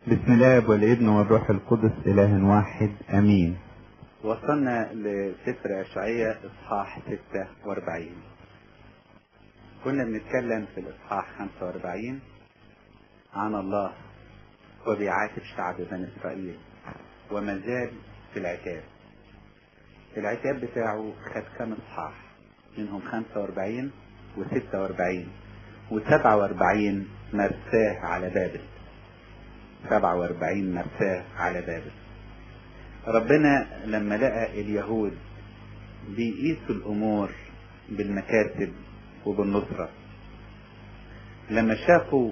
بسم الله والابن والروح القدس إله واحد أمين وصلنا لسفر أشعية إصحاح 46 كنا بنتكلم في الإصحاح 45 عن الله وبيعاتب شعب بني إسرائيل وما زال في العتاب العتاب بتاعه خد كام إصحاح منهم 45 و46 و47 مرساه على بابل 47 مرساه على بابل ربنا لما لقى اليهود بيقيسوا الأمور بالمكاسب وبالنصرة لما شافوا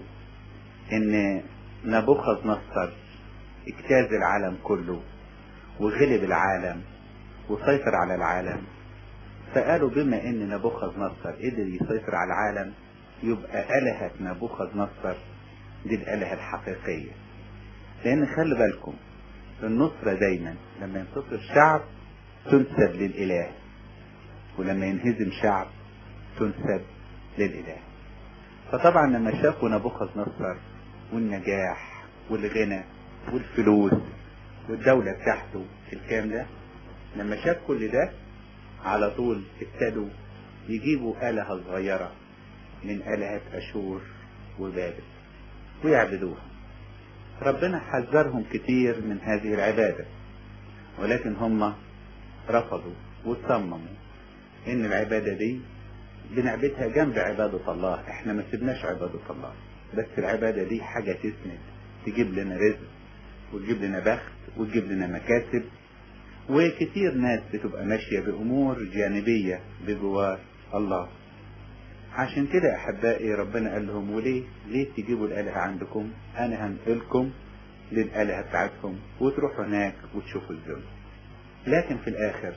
ان نبوخذ نصر اجتاز العالم كله وغلب العالم وسيطر على العالم فقالوا بما ان نبوخذ نصر قدر يسيطر على العالم يبقى آلهة نبوخذ نصر دي الآلهة الحقيقية لأن خلي بالكم النصرة دايما لما ينتصر الشعب تنسب للإله ولما ينهزم شعب تنسب للإله فطبعا لما شافوا نبوخذ نصر والنجاح والغنى والفلوس والدولة بتاعته في الكام ده لما شاف كل ده على طول ابتدوا يجيبوا آلهة صغيرة من آلهة أشور وبابل ويعبدوها ربنا حذرهم كتير من هذه العبادة ولكن هم رفضوا وصمموا ان العبادة دي بنعبدها جنب عبادة الله احنا ما سيبناش عبادة الله بس العبادة دي حاجة تسند تجيب لنا رزق وتجيب لنا بخت وتجيب لنا مكاسب وكتير ناس بتبقى ماشية بأمور جانبية بجوار الله عشان كده أحبائي ربنا قال لهم وليه ليه تجيبوا الآلهة عندكم أنا هنقلكم للآلهة بتاعتكم وتروحوا هناك وتشوفوا الذل لكن في الآخر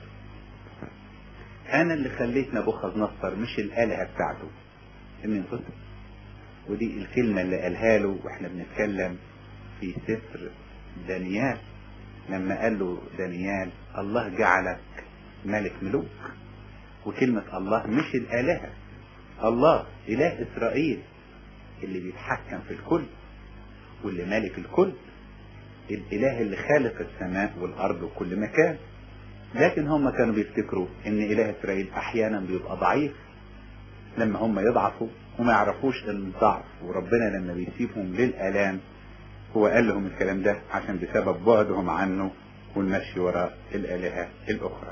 أنا اللي خليت نبوخذ نصر مش الآلهة بتاعته إن ينتصر ودي الكلمة اللي قالها له واحنا بنتكلم في سفر دانيال لما قال له دانيال الله جعلك ملك ملوك وكلمة الله مش الآلهة الله إله إسرائيل اللي بيتحكم في الكل واللي مالك الكل الإله اللي خالق السماء والأرض وكل مكان لكن هم كانوا بيفتكروا ان إله إسرائيل أحيانا بيبقى ضعيف لما هم يضعفوا وما يعرفوش الضعف وربنا لما بيسيبهم للآلام هو قال لهم الكلام ده عشان بسبب بعدهم عنه والمشي وراء الآلهة الأخرى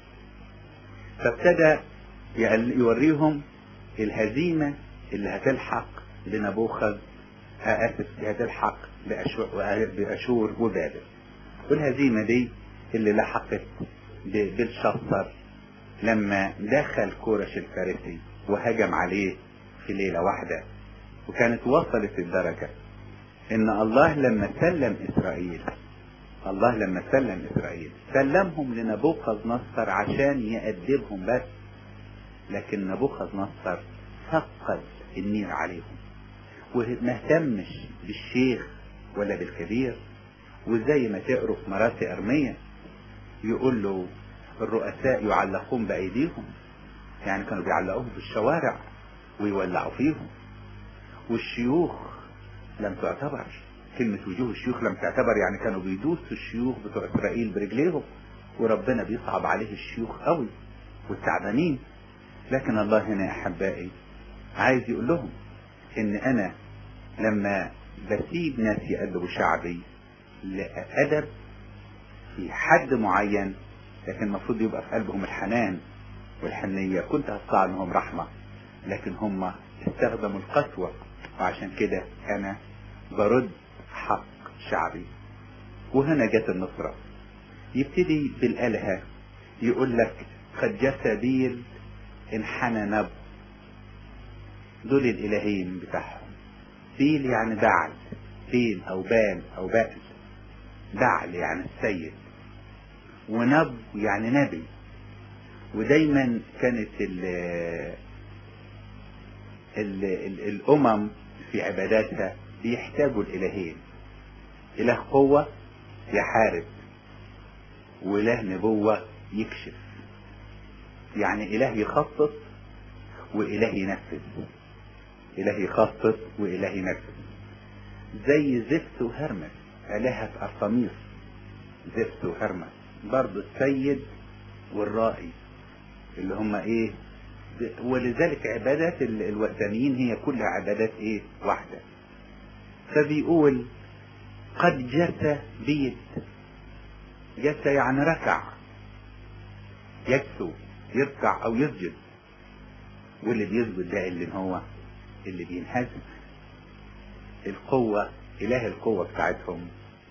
فابتدى يوريهم الهزيمة اللي هتلحق لنبوخذ آسف هتلحق بأشور وبابل والهزيمة دي اللي لحقت بالشصر لما دخل كورش الفارسي وهجم عليه في ليلة واحدة وكانت وصلت الدرجة ان الله لما سلم اسرائيل الله لما سلم اسرائيل سلمهم لنبوخذ نصر عشان يأدبهم بس لكن نبوخذ نصر ثقل النير عليهم وما اهتمش بالشيخ ولا بالكبير وزي ما تقروا في مراسي ارميه يقول له الرؤساء يعلقون بايديهم يعني كانوا بيعلقوهم في الشوارع ويولعوا فيهم والشيوخ لم تعتبر كلمة وجوه الشيوخ لم تعتبر يعني كانوا بيدوسوا الشيوخ بتوع إسرائيل برجليهم وربنا بيصعب عليه الشيوخ قوي والتعبانين لكن الله هنا يا أحبائي عايز يقول لهم إن أنا لما بسيب ناس يأدبوا شعبي لأدب في حد معين لكن المفروض يبقى في قلبهم الحنان والحنية كنت هطلع لهم رحمة لكن هم استخدموا القسوة وعشان كده أنا برد حق شعبي وهنا جت النصرة يبتدي بالآلهة يقول لك قد جثى بيل انحنى نب دول الإلهين بتاعهم بيل يعني بعل بيل أو بال أو بأل بعل يعني السيد ونب يعني نبي ودايما كانت ال ال ال الأمم في عباداتها بيحتاجوا الإلهين إله قوة يحارب وإله نبوة يكشف يعني إله يخطط وإله ينفذ إله يخطط وإله ينفذ زي زفت وهرمس آلهة أرطميس زفت وهرمس برضو السيد والرائي اللي هم ايه ولذلك عبادات ال- الوثنيين هي كلها عبادات ايه واحدة فبيقول قد جث بيت جث يعني ركع يجثو يركع او يسجد واللي بيسجد ده اللي هو اللي بينهزم القوة اله القوة بتاعتهم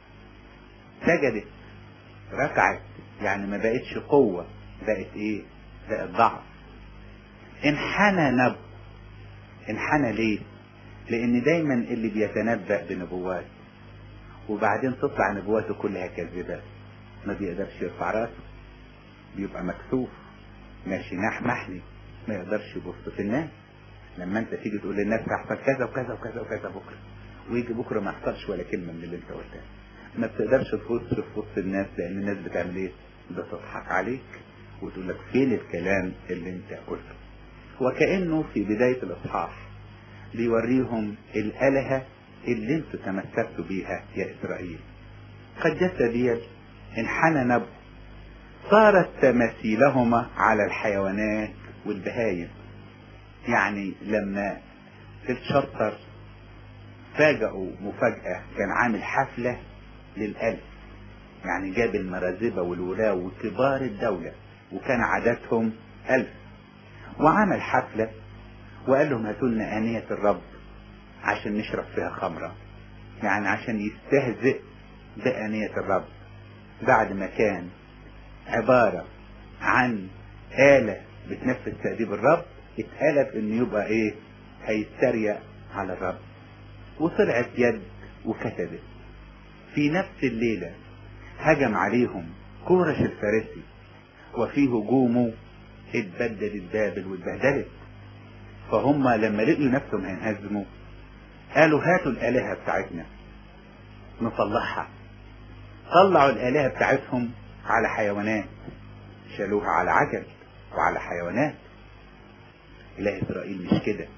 سجدت ركعت يعني ما بقتش قوة بقت ايه بقت ضعف انحنى نبو انحنى ليه لان دايما اللي بيتنبأ بنبوات وبعدين تطلع نبواته كلها كذبة ما بيقدرش يرفع راسه بيبقى مكسوف ماشي ناح محني ما يقدرش يبص في الناس لما انت تيجي تقول للناس هيحصل كذا وكذا وكذا وكذا بكره ويجي بكره ما يحصلش ولا كلمه من اللي انت قلتها ما بتقدرش تبص في وسط الناس لان الناس بتعمل ايه بتضحك عليك وتقول لك فين الكلام اللي انت قلته وكانه في بدايه الاصحاح بيوريهم الالهه اللي انتوا تمسكتوا بيها يا اسرائيل قد جث بيد انحنى نبو صارت تماثيلهما على الحيوانات والبهايم يعني لما الشطر فاجئوا مفاجأة كان عامل حفلة للألف يعني جاب المرازبة والولاة وكبار الدولة وكان عددهم ألف وعمل حفلة وقال لهم هاتوا لنا آنية الرب عشان نشرب فيها خمرة يعني عشان يستهزئ بآنية الرب بعد ما كان عبارة عن آلة بتنفذ تأديب الرب اتقلب انه يبقى ايه هيتريق على الرب وطلعت يد وكتبت في نفس الليلة هجم عليهم كورش الفارسي وفي هجومه اتبدلت بابل واتبهدلت فهم لما لقوا نفسهم هينهزموا قالوا هاتوا الآلهة بتاعتنا نطلعها طلعوا الآلهة بتاعتهم على حيوانات شالوها على عجل وعلى حيوانات إله إسرائيل مش كده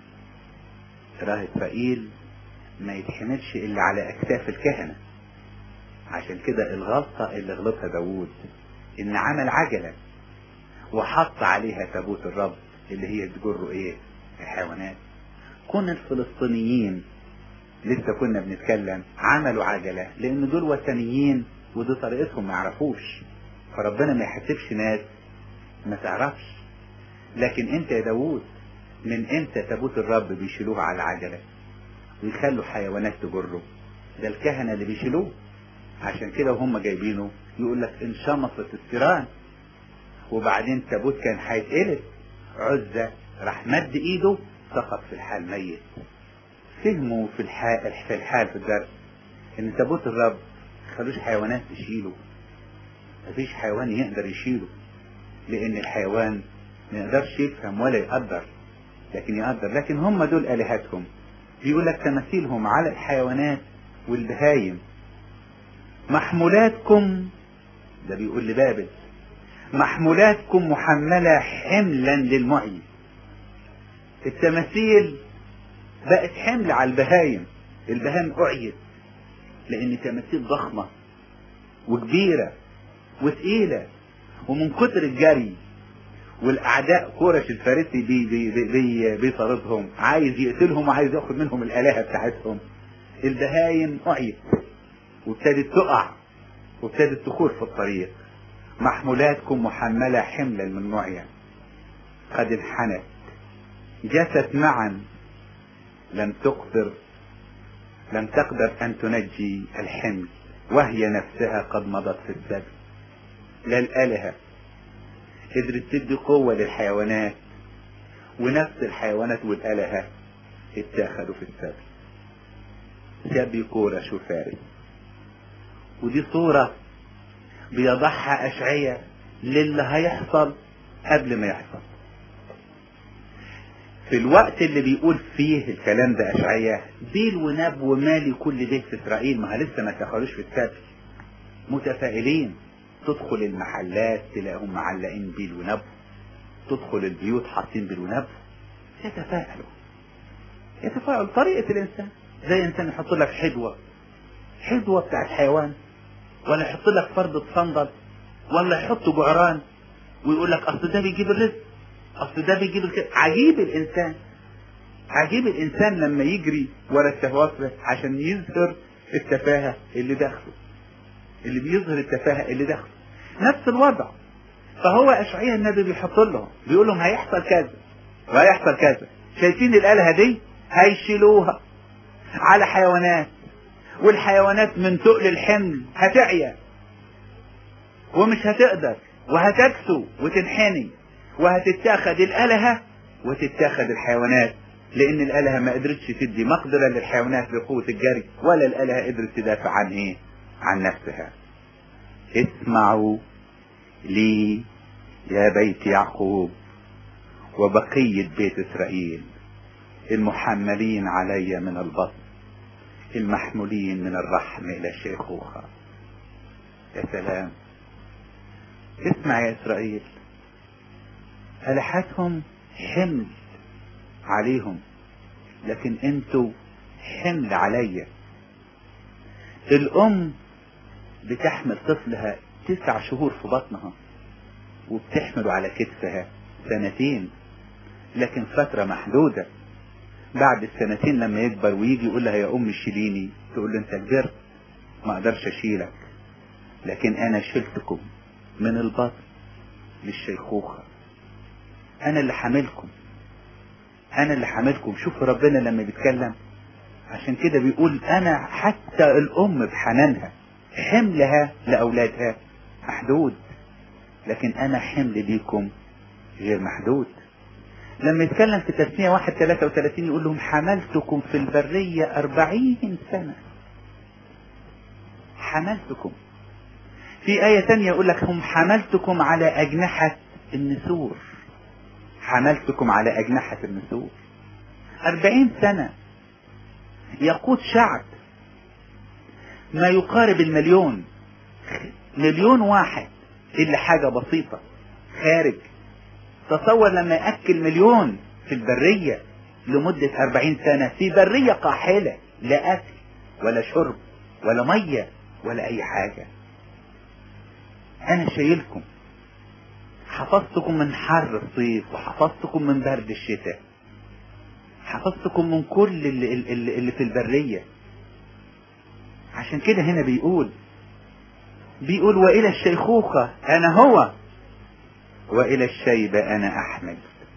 إله إسرائيل ما يتحملش إلا على أكتاف الكهنة عشان كده الغلطة اللي غلطها داوود إن عمل عجلة وحط عليها تابوت الرب اللي هي تجره إيه الحيوانات كون الفلسطينيين لسه كنا بنتكلم عملوا عجلة لأن دول وثنيين ودي طريقتهم ما يعرفوش فربنا ما يحسبش ناس ما تعرفش لكن انت يا داوود من امتى تابوت الرب بيشيلوه على العجلة ويخلوا حيوانات تجره ده الكهنة اللي بيشيلوه عشان كده وهم جايبينه يقول لك انشمصت الثيران وبعدين تابوت كان هيتقلب عزة راح مد ايده سقط في الحال ميت فهموا في الحال في الحال في الدرس ان تابوت الرب خلوش حيوانات تشيله مفيش حيوان يقدر يشيله لان الحيوان ما يقدرش يفهم ولا يقدر لكن يقدر لكن هم دول الهتهم بيقول لك تماثيلهم على الحيوانات والبهايم محمولاتكم ده بيقول لبابل محمولاتكم محملة حملا للمعي التماثيل بقت حمل على البهايم البهايم أعيت لأن تماثيل ضخمة وكبيرة وثقيلة ومن كتر الجري والاعداء كورش الفارسي بي بي بي بي بيطاردهم عايز يقتلهم وعايز ياخد منهم الالهه بتاعتهم البهايم اعيت وابتدت تقع وابتدت تخور في الطريق محمولاتكم محملة حملا من معيا قد انحنت جست معا لم تقدر لم تقدر ان تنجي الحمل وهي نفسها قد مضت في السبي لا الالهه قدرت تدي قوة للحيوانات ونفس الحيوانات والآلهة اتاخدوا في السبي سبي كورش وفارس ودي صورة بيضعها أشعية للي هيحصل قبل ما يحصل في الوقت اللي بيقول فيه الكلام ده أشعية بيل وناب ومالي كل بيت في إسرائيل ما لسه ما تاخدوش في السبي متفائلين تدخل المحلات تلاقيهم معلقين بيل ونبو تدخل البيوت حاطين بيل ونبو يتفاءلوا يتفاءل طريقة الإنسان زي إنسان يحط لك حدوة حدوة بتاعت حيوان ولا يحط لك فردة صندل ولا يحط جعران ويقول لك اصل ده بيجيب الرزق اصل ده بيجيب الك... عجيب الانسان عجيب الانسان لما يجري ورا الشهوات بس عشان يظهر التفاهة اللي داخله اللي بيظهر التفاهة اللي داخله نفس الوضع فهو اشعياء النبي بيحط لهم بيقول لهم هيحصل كذا وهيحصل كذا شايفين الآلهة دي هيشيلوها على حيوانات والحيوانات من تقل الحمل هتعيا ومش هتقدر وهتكسو وتنحني وهتتاخد الآلهة وتتاخد الحيوانات لأن الآلهة ما قدرتش تدي مقدرة للحيوانات لقوة الجري ولا الآلهة قدرت تدافع عن إيه؟ عن نفسها. اسمعوا لي يا بيت يعقوب وبقية بيت إسرائيل المحملين علي من البطن المحمولين من الرحم إلى الشيخوخة يا سلام اسمع يا إسرائيل ألحتهم حمل عليهم لكن انتوا حمل عليا الأم بتحمل طفلها تسع شهور في بطنها وبتحمله على كتفها سنتين لكن فترة محدودة بعد السنتين لما يكبر ويجي يقول لها يا أم شيليني تقول له أنت كبرت ما أقدرش أشيلك لكن أنا شلتكم من البطن للشيخوخة أنا اللي حاملكم أنا اللي حاملكم شوفوا ربنا لما بيتكلم عشان كده بيقول أنا حتى الأم بحنانها حملها لأولادها محدود لكن أنا حمل ليكم غير محدود لما يتكلم في تسمية واحد ثلاثة وثلاثين يقول لهم حملتكم في البرية أربعين سنة حملتكم في آية ثانية يقول لك هم حملتكم على أجنحة النسور حملتكم على أجنحة النسور أربعين سنة يقود شعب ما يقارب المليون مليون واحد إلا حاجة بسيطة خارج تصور لما يأكل مليون في البرية لمدة أربعين سنة في برية قاحلة لا أكل ولا شرب ولا مية ولا أي حاجة أنا شايلكم حفظتكم من حر الصيف وحفظتكم من برد الشتاء حفظتكم من كل اللي, اللي, اللي في البرية عشان كده هنا بيقول بيقول وإلى الشيخوخة أنا هو وإلى الشيبة أنا أحمل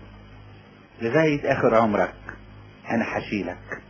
لغاية آخر عمرك أنا حشيلك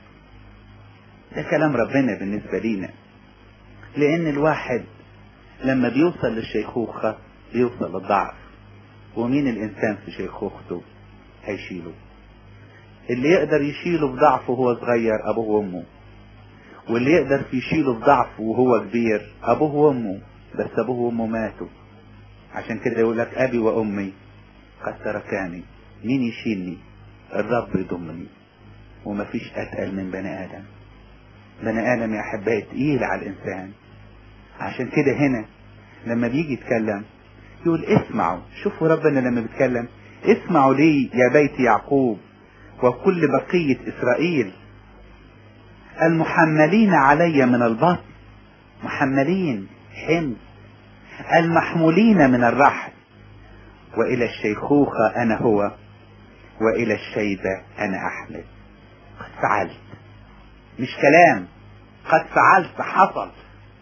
ده كلام ربنا بالنسبة لينا لأن الواحد لما بيوصل للشيخوخة بيوصل للضعف ومين الإنسان في شيخوخته هيشيله اللي يقدر يشيله في ضعفه وهو صغير أبوه وأمه واللي يقدر يشيله في ضعفه وهو كبير أبوه وأمه بس أبوه وأمه ماتوا عشان كده يقول لك أبي وأمي قد تركاني مين يشيلني الرب يضمني ومفيش أتقل من بني آدم بني آدم يا أحبائي تقيل على الإنسان عشان كده هنا لما بيجي يتكلم يقول اسمعوا شوفوا ربنا لما بيتكلم اسمعوا لي يا بيت يعقوب وكل بقية إسرائيل المحملين علي من البطن محملين حمل المحمولين من الرحل وإلى الشيخوخة أنا هو وإلى الشيبة أنا أحمل قد فعلت مش كلام قد فعلت حصل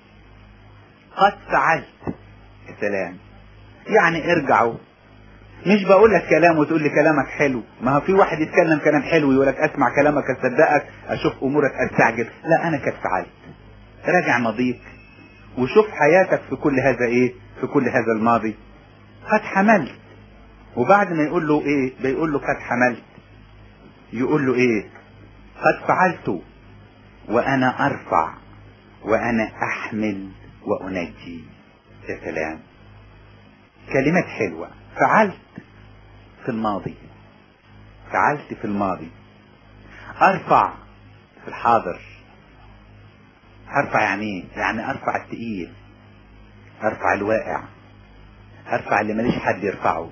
قد فعلت يا سلام يعني ارجعوا مش بقول لك كلام وتقول لي كلامك حلو ما هو في واحد يتكلم كلام حلو يقول لك اسمع كلامك اصدقك اشوف امورك استعجب لا انا قد فعلت راجع ماضيك وشوف حياتك في كل هذا ايه في كل هذا الماضي قد حملت وبعد ما يقول له ايه بيقول له قد حملت يقول له ايه قد فعلت وانا ارفع وانا احمل وانجي يا سلام كلمات حلوة فعلت في الماضي فعلت في الماضي ارفع في الحاضر ارفع يعني ايه يعني ارفع التقيل ارفع الواقع ارفع اللي ماليش حد يرفعه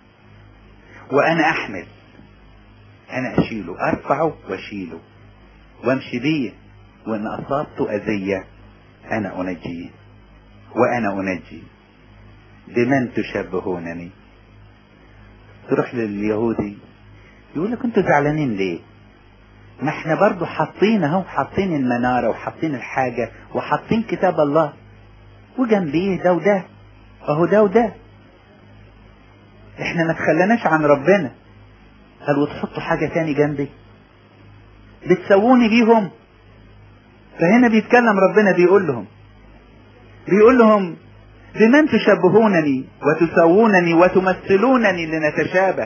وانا احمل انا اشيله ارفعه واشيله وامشي بيه وان اصابته اذية انا انجيه وانا انجي بمن تشبهونني تروح لليهودي يقول لك انتوا زعلانين ليه ما احنا برضو حاطين اهو حاطين المنارة وحاطين الحاجة وحاطين كتاب الله وجنبيه ده وده اهو ده وده احنا ما تخلناش عن ربنا قال وتحطوا حاجة تاني جنبي بتسووني بيهم فهنا بيتكلم ربنا بيقول لهم بيقول لهم بمن تشبهونني وتسوونني وتمثلونني لنتشابه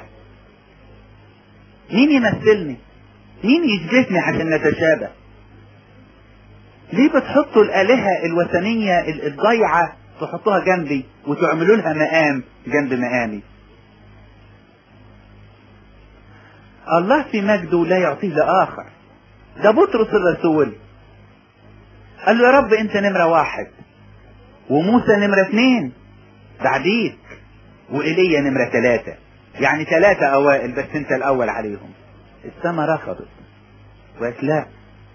مين يمثلني مين يشبهني عشان نتشابه ليه بتحطوا الآلهة الوثنية الضيعة تحطوها جنبي وتعملوا لها مقام جنب مقامي الله في مجده لا يعطيه لآخر ده بطرس الرسول قال له يا رب انت نمرة واحد وموسى نمرة اثنين بعديك وإيليا نمرة ثلاثة يعني ثلاثة أوائل بس انت الأول عليهم السما رفضت وقالت لا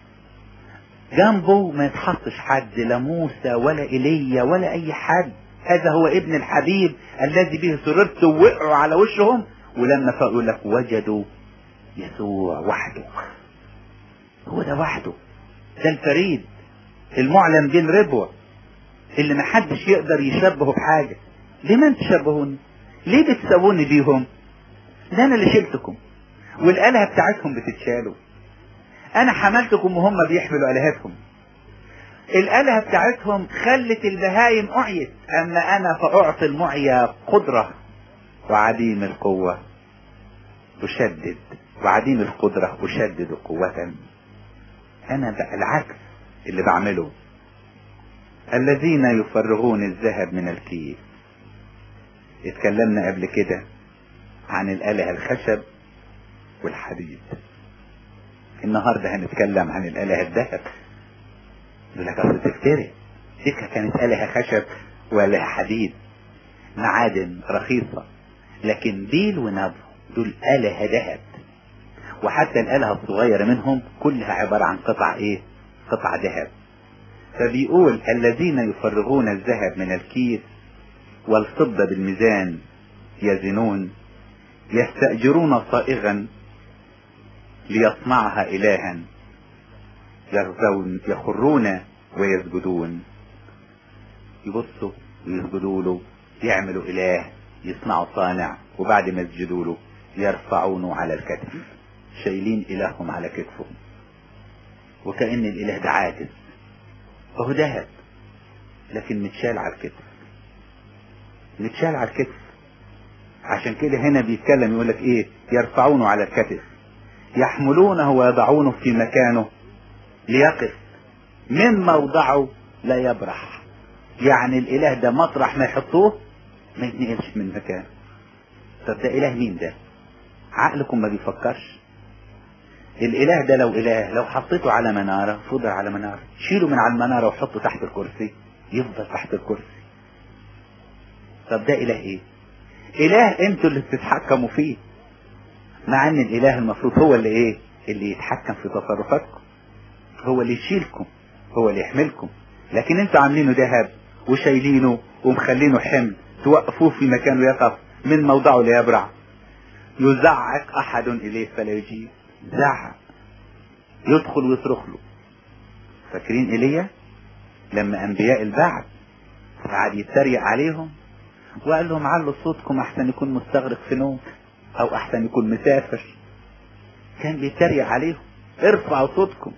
جنبه ما يتحطش حد لا موسى ولا ايليا ولا اي حد هذا هو ابن الحبيب الذي به سررت وقعوا على وشهم ولما فقوا لك وجدوا يسوع وحده هو ده وحده ده الفريد المعلم بين ربوة اللي محدش يقدر يشبهه بحاجة لمن تشبهوني ليه بتسووني بيهم ده انا اللي شلتكم والآلهة بتاعتهم بتتشالوا انا حملتكم وهم بيحملوا آلهتهم الآلهة بتاعتهم خلت البهايم أعيت أما أنا فأعطي المعيا قدرة وعديم القوة أشدد وعديم القدرة أشدد قوة أنا بقى العكس اللي بعمله الذين يفرغون الذهب من الكيس اتكلمنا قبل كده عن الآلهة الخشب والحديد النهاردة هنتكلم عن الآلهة الذهب يقول لك أصل تفتري تلك كانت آلهة خشب وآلهة حديد معادن رخيصة لكن بيل ونبو دول آلهة ذهب وحتى الآلهة الصغيرة منهم كلها عبارة عن قطع ايه قطع ذهب فبيقول الذين يفرغون الذهب من الكيس والفضة بالميزان يزنون يستأجرون صائغا ليصنعها إلها يغزون يخرون ويسجدون يبصوا ويسجدوا له يعملوا إله يصنعوا صانع وبعد ما يسجدوا له يرفعونه على الكتف شايلين إلههم على كتفهم وكأن الإله ده عاجز فهو ذهب لكن متشال على الكتف متشال على الكتف عشان كده هنا بيتكلم يقول لك ايه يرفعونه على الكتف يحملونه ويضعونه في مكانه ليقف من موضعه لا يبرح يعني الاله ده مطرح ما يحطوه ما يتنقلش من مكانه طب ده اله مين ده عقلكم ما بيفكرش الاله ده لو اله لو حطيته على منارة فضل على منارة شيله من على المنارة وحطه تحت الكرسي يفضل تحت الكرسي طب ده اله ايه اله انتوا اللي بتتحكموا فيه مع ان الاله المفروض هو اللي ايه اللي يتحكم في تصرفاتكم هو اللي يشيلكم هو اللي يحملكم لكن انتوا عاملينه ذهب وشايلينه ومخلينه حمل توقفوه في مكانه يقف من موضعه ليبرع يزعق احد اليه فلا يجيب زعق يدخل ويصرخ له فاكرين ايليا لما انبياء البعث قعد يتريق عليهم وقال لهم علوا صوتكم احسن يكون مستغرق في نوم او احسن يكون مسافر كان بيتريق عليهم ارفعوا صوتكم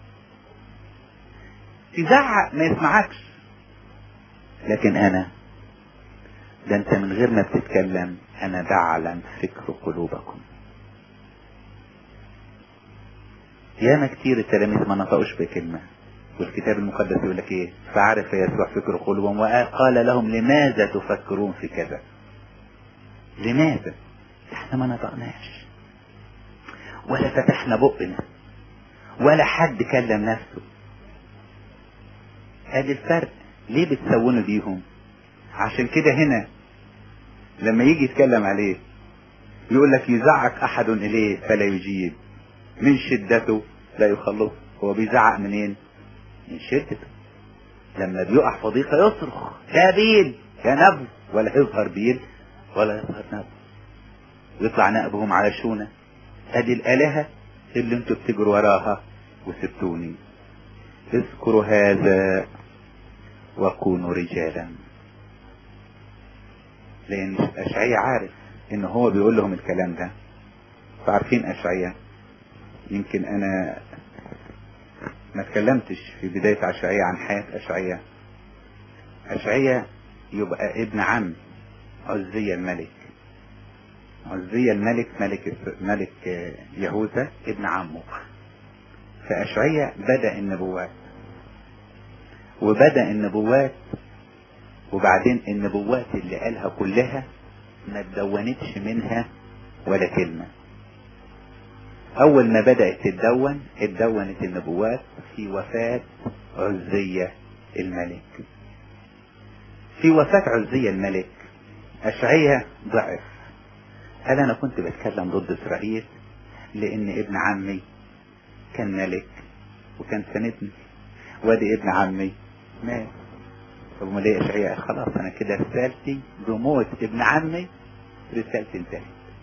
تزعق ما يسمعكش لكن انا ده انت من غير ما بتتكلم انا بعلم فكر قلوبكم ياما كتير التلاميذ ما نطقوش بكلمة والكتاب المقدس يقول لك ايه فعرف يسوع فكر قلوبهم وقال لهم لماذا تفكرون في كذا لماذا احنا ما نطقناش ولا فتحنا بقنا ولا حد كلم نفسه ادي الفرق ليه بتسونوا بيهم عشان كده هنا لما يجي يتكلم عليه يقول لك يزعق احد اليه فلا يجيب من شدته لا يخلص هو بيزعق منين من شدته لما بيقع في ضيقة يصرخ يا بيل يا نبو ولا يظهر بيل ولا يظهر نبو يطلع نقبهم على شونة ادي الالهة اللي انتوا بتجروا وراها وسبتوني اذكروا هذا وكونوا رجالا لان اشعياء عارف ان هو بيقول لهم الكلام ده فعارفين اشعياء يمكن انا ما اتكلمتش في بداية اشعياء عن حياة اشعياء اشعياء يبقى ابن عم عزية الملك عزية الملك ملك ملك يهوذا ابن عمه فأشعية بدأ النبوات وبدأ النبوات وبعدين النبوات اللي قالها كلها ما تدونتش منها ولا كلمة أول ما بدأت تتدون اتدونت النبوات في وفاة عزية الملك في وفاة عزية الملك أشعية ضعف قال أنا كنت بتكلم ضد إسرائيل لأن ابن عمي كان ملك وكان سندني وادي ابن عمي مات طب امال ايه اشعياء خلاص انا كده رسالتي بموت ابن عمي رسالتي انتهت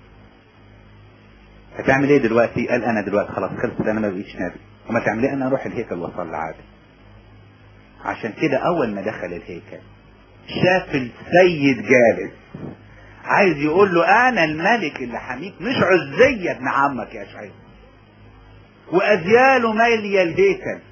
هتعمل ايه دلوقتي قال انا دلوقتي خلاص خلصت انا ما بقيتش نبي وما تعمل ايه انا اروح الهيكل واصلي عادي عشان كده اول ما دخل الهيكل شاف السيد جالس عايز يقول له انا الملك اللي حميك مش عزية ابن عمك يا اشعياء وازياله مالية الهيكل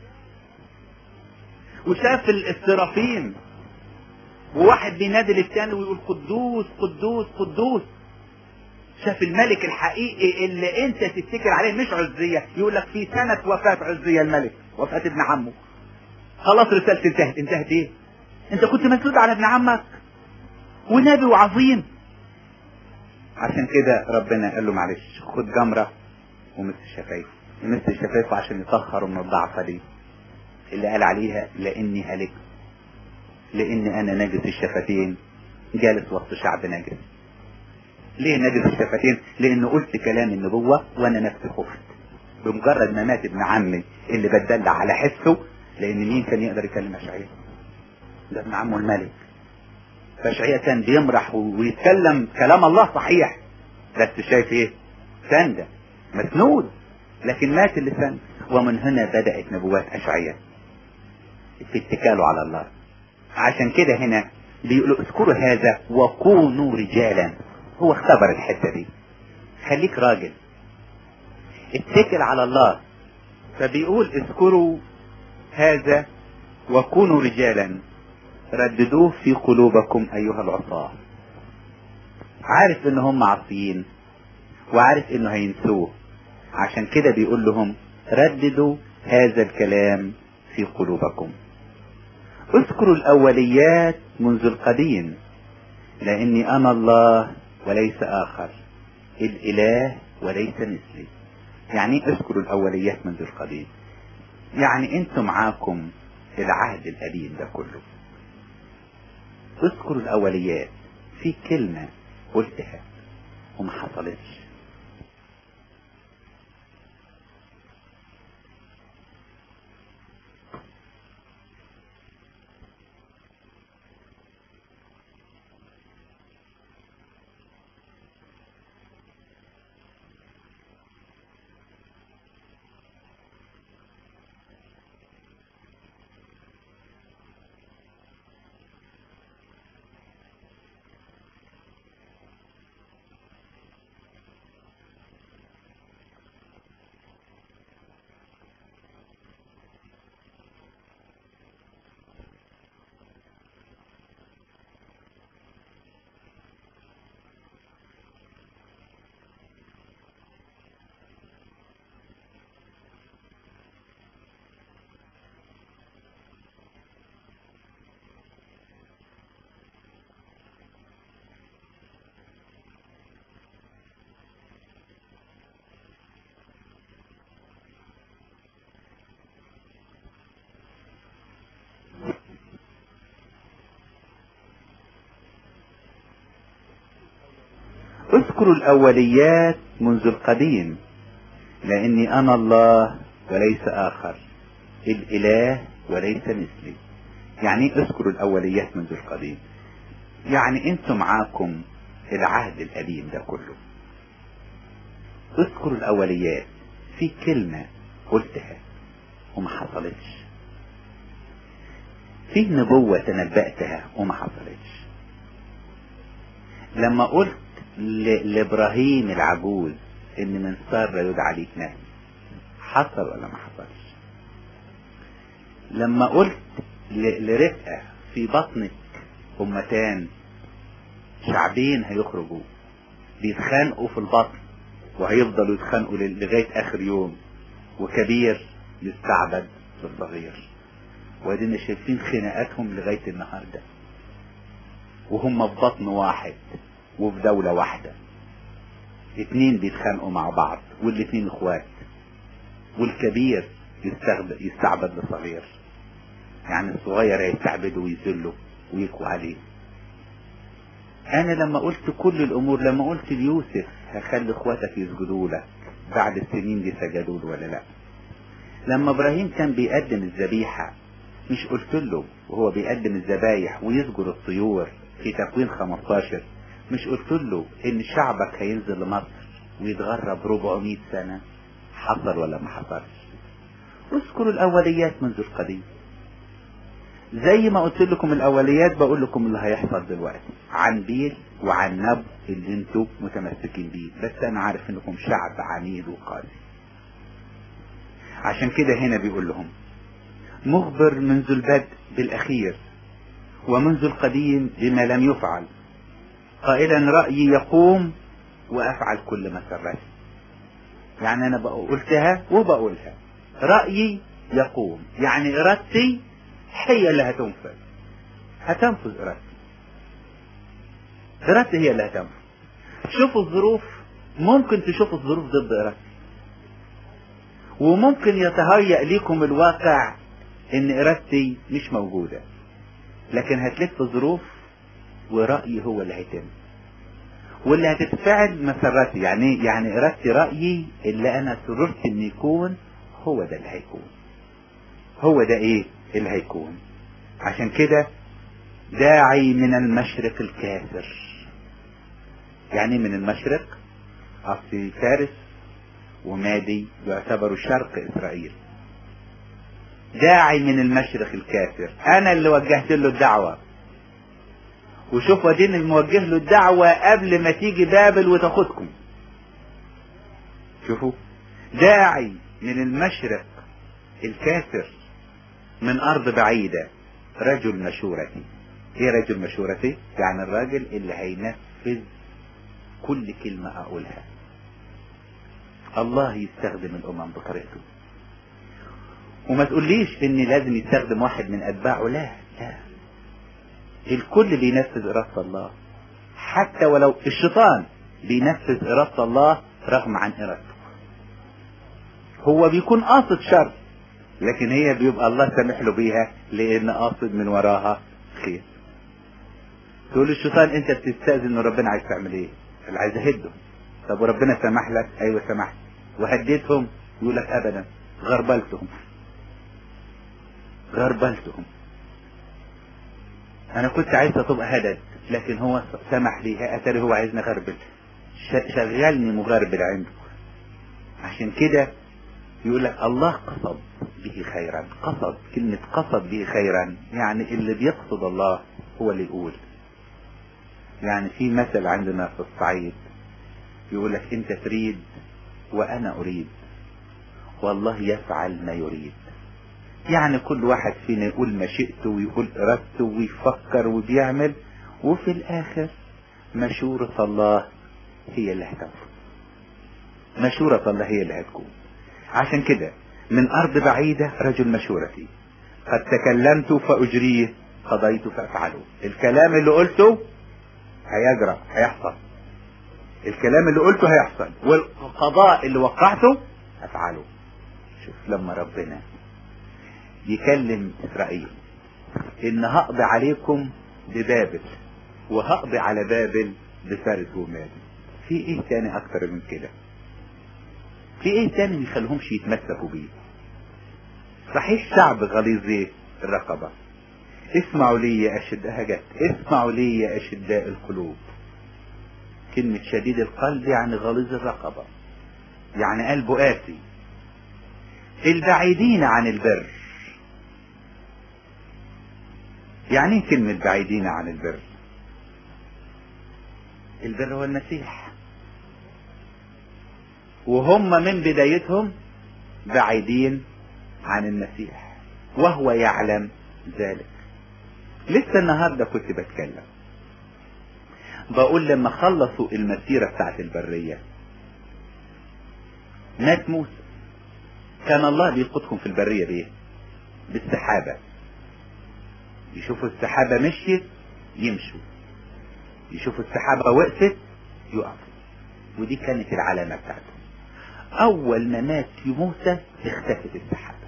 وشاف السرافين وواحد بينادي للتاني ويقول قدوس قدوس قدوس شاف الملك الحقيقي اللي انت تفتكر عليه مش عزية يقول لك في سنة وفاة عزية الملك وفاة ابن عمه خلاص رسالتي انتهت انتهت ايه انت كنت مسؤول على ابن عمك ونبي وعظيم عشان كده ربنا قال له معلش خد جمرة ومس شفايفه يمس شفايفه عشان يطهروا من الضعفة دي اللي قال عليها لاني هلكت لاني انا نجس الشفتين جالس وسط شعب نجس ليه نجس الشفتين لان قلت كلام النبوة وانا نفسي خفت بمجرد ما مات ابن عمي اللي بدل على حسه لان مين كان يقدر يكلم اشعياء ده ابن عمه الملك فاشعياء كان بيمرح ويتكلم كلام الله صحيح بس شايف ايه سندة مسنود لكن مات اللسان ومن هنا بدأت نبوات اشعياء في اتكاله على الله عشان كده هنا بيقولوا اذكروا هذا وكونوا رجالا هو اختبر الحتة دي خليك راجل اتكل على الله فبيقول اذكروا هذا وكونوا رجالا رددوه في قلوبكم ايها العصاة عارف ان هم عصيين وعارف انه هينسوه عشان كده بيقول لهم رددوا هذا الكلام في قلوبكم اذكروا الاوليات منذ القديم لاني انا الله وليس اخر الاله وليس مثلي يعني اذكروا الاوليات منذ القديم يعني انتم معاكم العهد القديم ده كله اذكروا الاوليات في كلمة قلتها وما حصلتش اذكروا الاوليات منذ القديم لاني انا الله وليس اخر الاله وليس مثلي يعني ايه اذكروا الاوليات منذ القديم يعني انتوا معاكم العهد القديم ده كله اذكروا الاوليات في كلمة قلتها وما حصلتش في نبوة تنبأتها وما حصلتش لما قلت ل- لابراهيم العجوز ان من سارة يدعى ليك ناس حصل ولا ما حصلش لما قلت ل- لرفقة في بطنك امتان شعبين هيخرجوا بيتخانقوا في البطن وهيفضلوا يتخانقوا ل- لغاية اخر يوم وكبير يستعبد بالصغير وادينا شايفين خناقاتهم لغاية النهاردة وهم في بطن واحد وفي دولة واحدة اتنين بيتخانقوا مع بعض والاتنين اخوات والكبير يستعبد, يستعبد لصغير يعني الصغير هيستعبده ويذله ويكوى عليه انا لما قلت كل الامور لما قلت ليوسف هخلي اخواتك يسجدوا لك بعد السنين دي سجدوا له ولا لا لما ابراهيم كان بيقدم الذبيحة مش قلت له وهو بيقدم الذبايح ويسجد الطيور في تكوين 15 مش قلت له ان شعبك هينزل لمصر ويتغرب 400 سنة حصل ولا ما حصلش اذكروا الاوليات منذ القديم زي ما قلت لكم الاوليات بقول لكم اللي هيحصل دلوقتي عن بيل وعن نب اللي انتوا متمسكين بيه بس انا عارف انكم شعب عنيد وقاسي عشان كده هنا بيقول لهم مخبر منذ البدء بالاخير ومنذ القديم بما لم يفعل قائلا رأيي يقوم وافعل كل ما سرتي يعني انا بقى قلتها وبقولها رأيي يقوم يعني ارادتي هي اللي هتنفذ هتنفذ ارادتي ارادتي هي اللي هتنفذ شوفوا الظروف ممكن تشوفوا الظروف ضد ارادتي وممكن يتهيأ لكم الواقع ان ارادتي مش موجودة لكن هتلف ظروف ورأيي هو اللي هيتم واللي هتتفعل مسرتي يعني يعني ارادتي رأيي اللي انا سررت ان يكون هو ده اللي هيكون هو ده ايه اللي هيكون عشان كده داعي من المشرق الكافر يعني إيه من المشرق اصل فارس ومادي يعتبروا شرق اسرائيل داعي من المشرق الكافر انا اللي وجهت له الدعوة وشوف ودين الموجه له الدعوة قبل ما تيجي بابل وتاخدكم شوفوا داعي من المشرق الكافر من ارض بعيدة رجل مشورتي ايه رجل مشورتي يعني الراجل اللي هينفذ كل كلمة اقولها الله يستخدم الامم بطريقته وما تقوليش ان لازم يستخدم واحد من اتباعه لا لا الكل بينفذ إرادة الله حتى ولو الشيطان بينفذ إرادة الله رغم عن إرادته هو بيكون قاصد شر لكن هي بيبقى الله سامح له بيها لأن قاصد من وراها خير تقول الشيطان انت بتستأذن ربنا عايز تعمل ايه اللي عايز اهده طب وربنا سمح لك ايوه سمحت وهديتهم يقول لك ابدا غربلتهم غربلتهم انا كنت عايزة تبقى هدد لكن هو سمح لي اتاري هو عايزني غربل شغلني مغربل عنده عشان كده يقول لك الله قصد به خيرا قصد كلمة قصد به خيرا يعني اللي بيقصد الله هو اللي يقول يعني في مثل عندنا في الصعيد يقول لك انت تريد وانا اريد والله يفعل ما يريد يعني كل واحد فينا يقول مشيئته ويقول ارادته ويفكر وبيعمل وفي الاخر مشورة الله هي اللي هتنفذ مشورة الله هي اللي هتكون عشان كده من ارض بعيدة رجل مشورتي قد تكلمت فاجريه قضيت فافعله الكلام اللي قلته هيجرى هيحصل الكلام اللي قلته هيحصل والقضاء اللي وقعته افعله شوف لما ربنا يكلم اسرائيل ان هقضي عليكم ببابل وهقضي على بابل بفارس ومادي في ايه تاني اكتر من كده في ايه تاني ما يخليهمش يتمسكوا بيه صحيح شعب غليظ ايه الرقبة اسمعوا لي يا أشداء جت اسمعوا لي يا أشداء القلوب كلمة شديد القلب يعني غليظ الرقبة يعني قلبه قاسي البعيدين عن البر يعني ايه كلمة بعيدين عن البر البر هو المسيح وهم من بدايتهم بعيدين عن المسيح وهو يعلم ذلك لسه النهارده كنت بتكلم بقول لما خلصوا المسيرة بتاعت البرية مات موسى كان الله بيقودهم في البرية بايه بالسحابة يشوفوا السحابة مشيت يمشوا يشوفوا السحابة وقفت يقفوا ودي كانت العلامة بتاعتهم اول ما مات موسى اختفت السحابة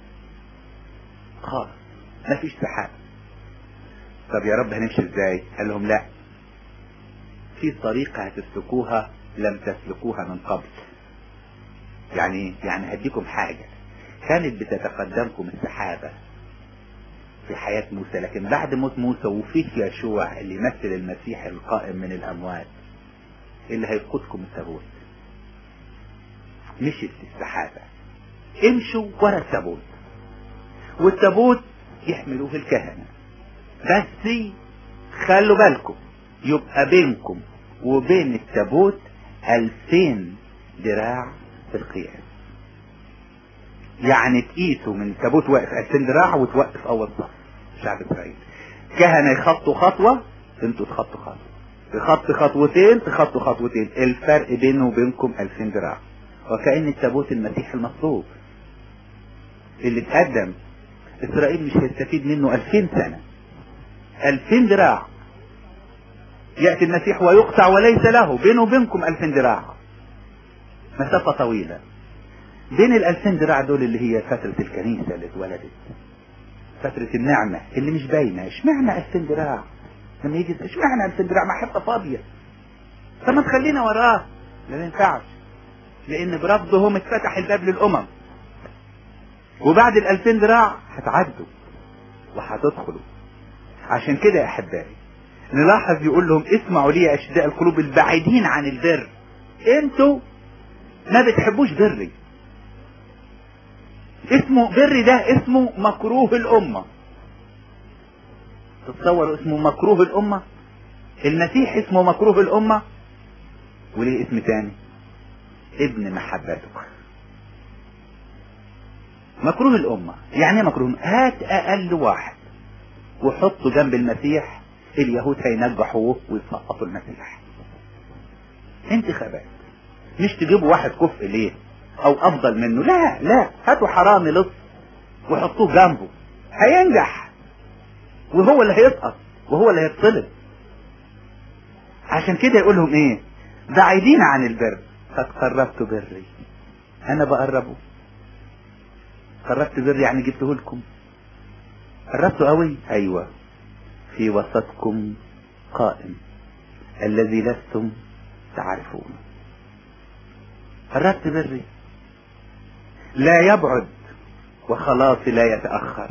خالص مفيش سحابة طب يا رب هنمشي ازاي قال لهم لا في طريقة هتسلكوها لم تسلكوها من قبل يعني يعني هديكم حاجة كانت بتتقدمكم السحابة في حياة موسى لكن بعد موت موسى وفيه يشوع اللي يمثل المسيح القائم من الأموات اللي هيقودكم التابوت مشيت السحابة امشوا ورا التابوت والتابوت يحملوه الكهنة بس خلوا بالكم يبقى بينكم وبين التابوت ألفين ذراع في القياس يعني تقيسوا من التابوت واقف 2000 ذراع وتوقف أول صف شعب إسرائيل كهنة يخطوا خطوة انتوا تخطوا خطوة يخط خطوتين تخطوا خطوتين الفرق بينه وبينكم 2000 ذراع وكأن التابوت المسيح المطلوب اللي اتقدم إسرائيل مش هيستفيد منه 2000 سنة 2000 ذراع يأتي المسيح ويقطع وليس له بينه وبينكم 2000 ذراع مسافة طويلة بين الألفين ذراع دول اللي هي فترة الكنيسة اللي اتولدت فترة النعمة اللي مش باينة اشمعنى ألفين ذراع لما يجي اشمعنى ألفين ذراع ما حتة فاضية طب ما تخلينا وراه لا ما ينفعش لأن برفضهم اتفتح الباب للأمم وبعد الألفين ذراع هتعدوا وهتدخلوا عشان كده يا أحبائي نلاحظ يقول لهم اسمعوا لي يا أشداء القلوب البعيدين عن البر انتوا ما بتحبوش بري اسمه بري ده اسمه مكروه الأمة تتصور اسمه مكروه الأمة المسيح اسمه مكروه الأمة وليه اسم تاني ابن محبتك مكروه الأمة يعني ايه مكروه هات أقل واحد وحطه جنب المسيح اليهود هينجحوه ويسقطوا المسيح انتخابات مش تجيبوا واحد كفء ليه او افضل منه لا لا هاتوا حرامي لص وحطوه جنبه هينجح وهو اللي هيسقط وهو اللي هيتصلب عشان كده يقول لهم ايه بعيدين عن البر قد قربت بري انا بقربه قربت بري يعني جبته لكم قربته قوي ايوه في وسطكم قائم الذي لستم تعرفون قربت بري لا يبعد وخلاصي لا يتأخر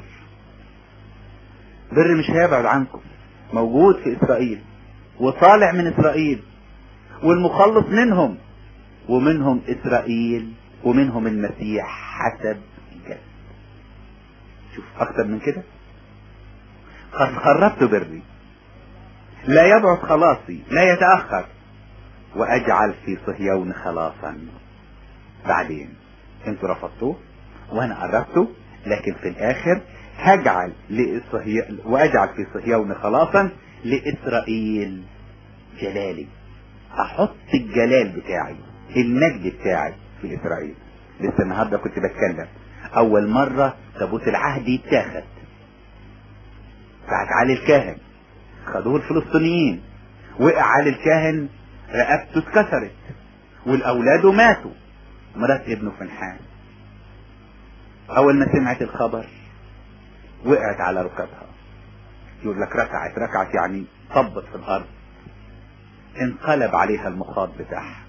بر مش هيبعد عنكم موجود في إسرائيل وطالع من إسرائيل والمخلص منهم ومنهم إسرائيل ومنهم المسيح حسب الجسد شوف أكتر من كده قد خربت بري لا يبعد خلاصي لا يتأخر وأجعل في صهيون خلاصا بعدين انتوا رفضتوه وانا قربته لكن في الاخر هجعل لصهي... واجعل في صهيون خلاصا لاسرائيل جلالي احط الجلال بتاعي المجد بتاعي في اسرائيل لسه النهارده كنت بتكلم اول مرة تابوت العهد يتاخد بعد علي الكاهن خدوه الفلسطينيين وقع علي الكاهن رقبته اتكسرت والاولاد ماتوا مرات ابنه فنحان اول ما سمعت الخبر وقعت على ركبها يقول لك ركعت ركعت يعني طبت في الارض انقلب عليها المخاض بتاعها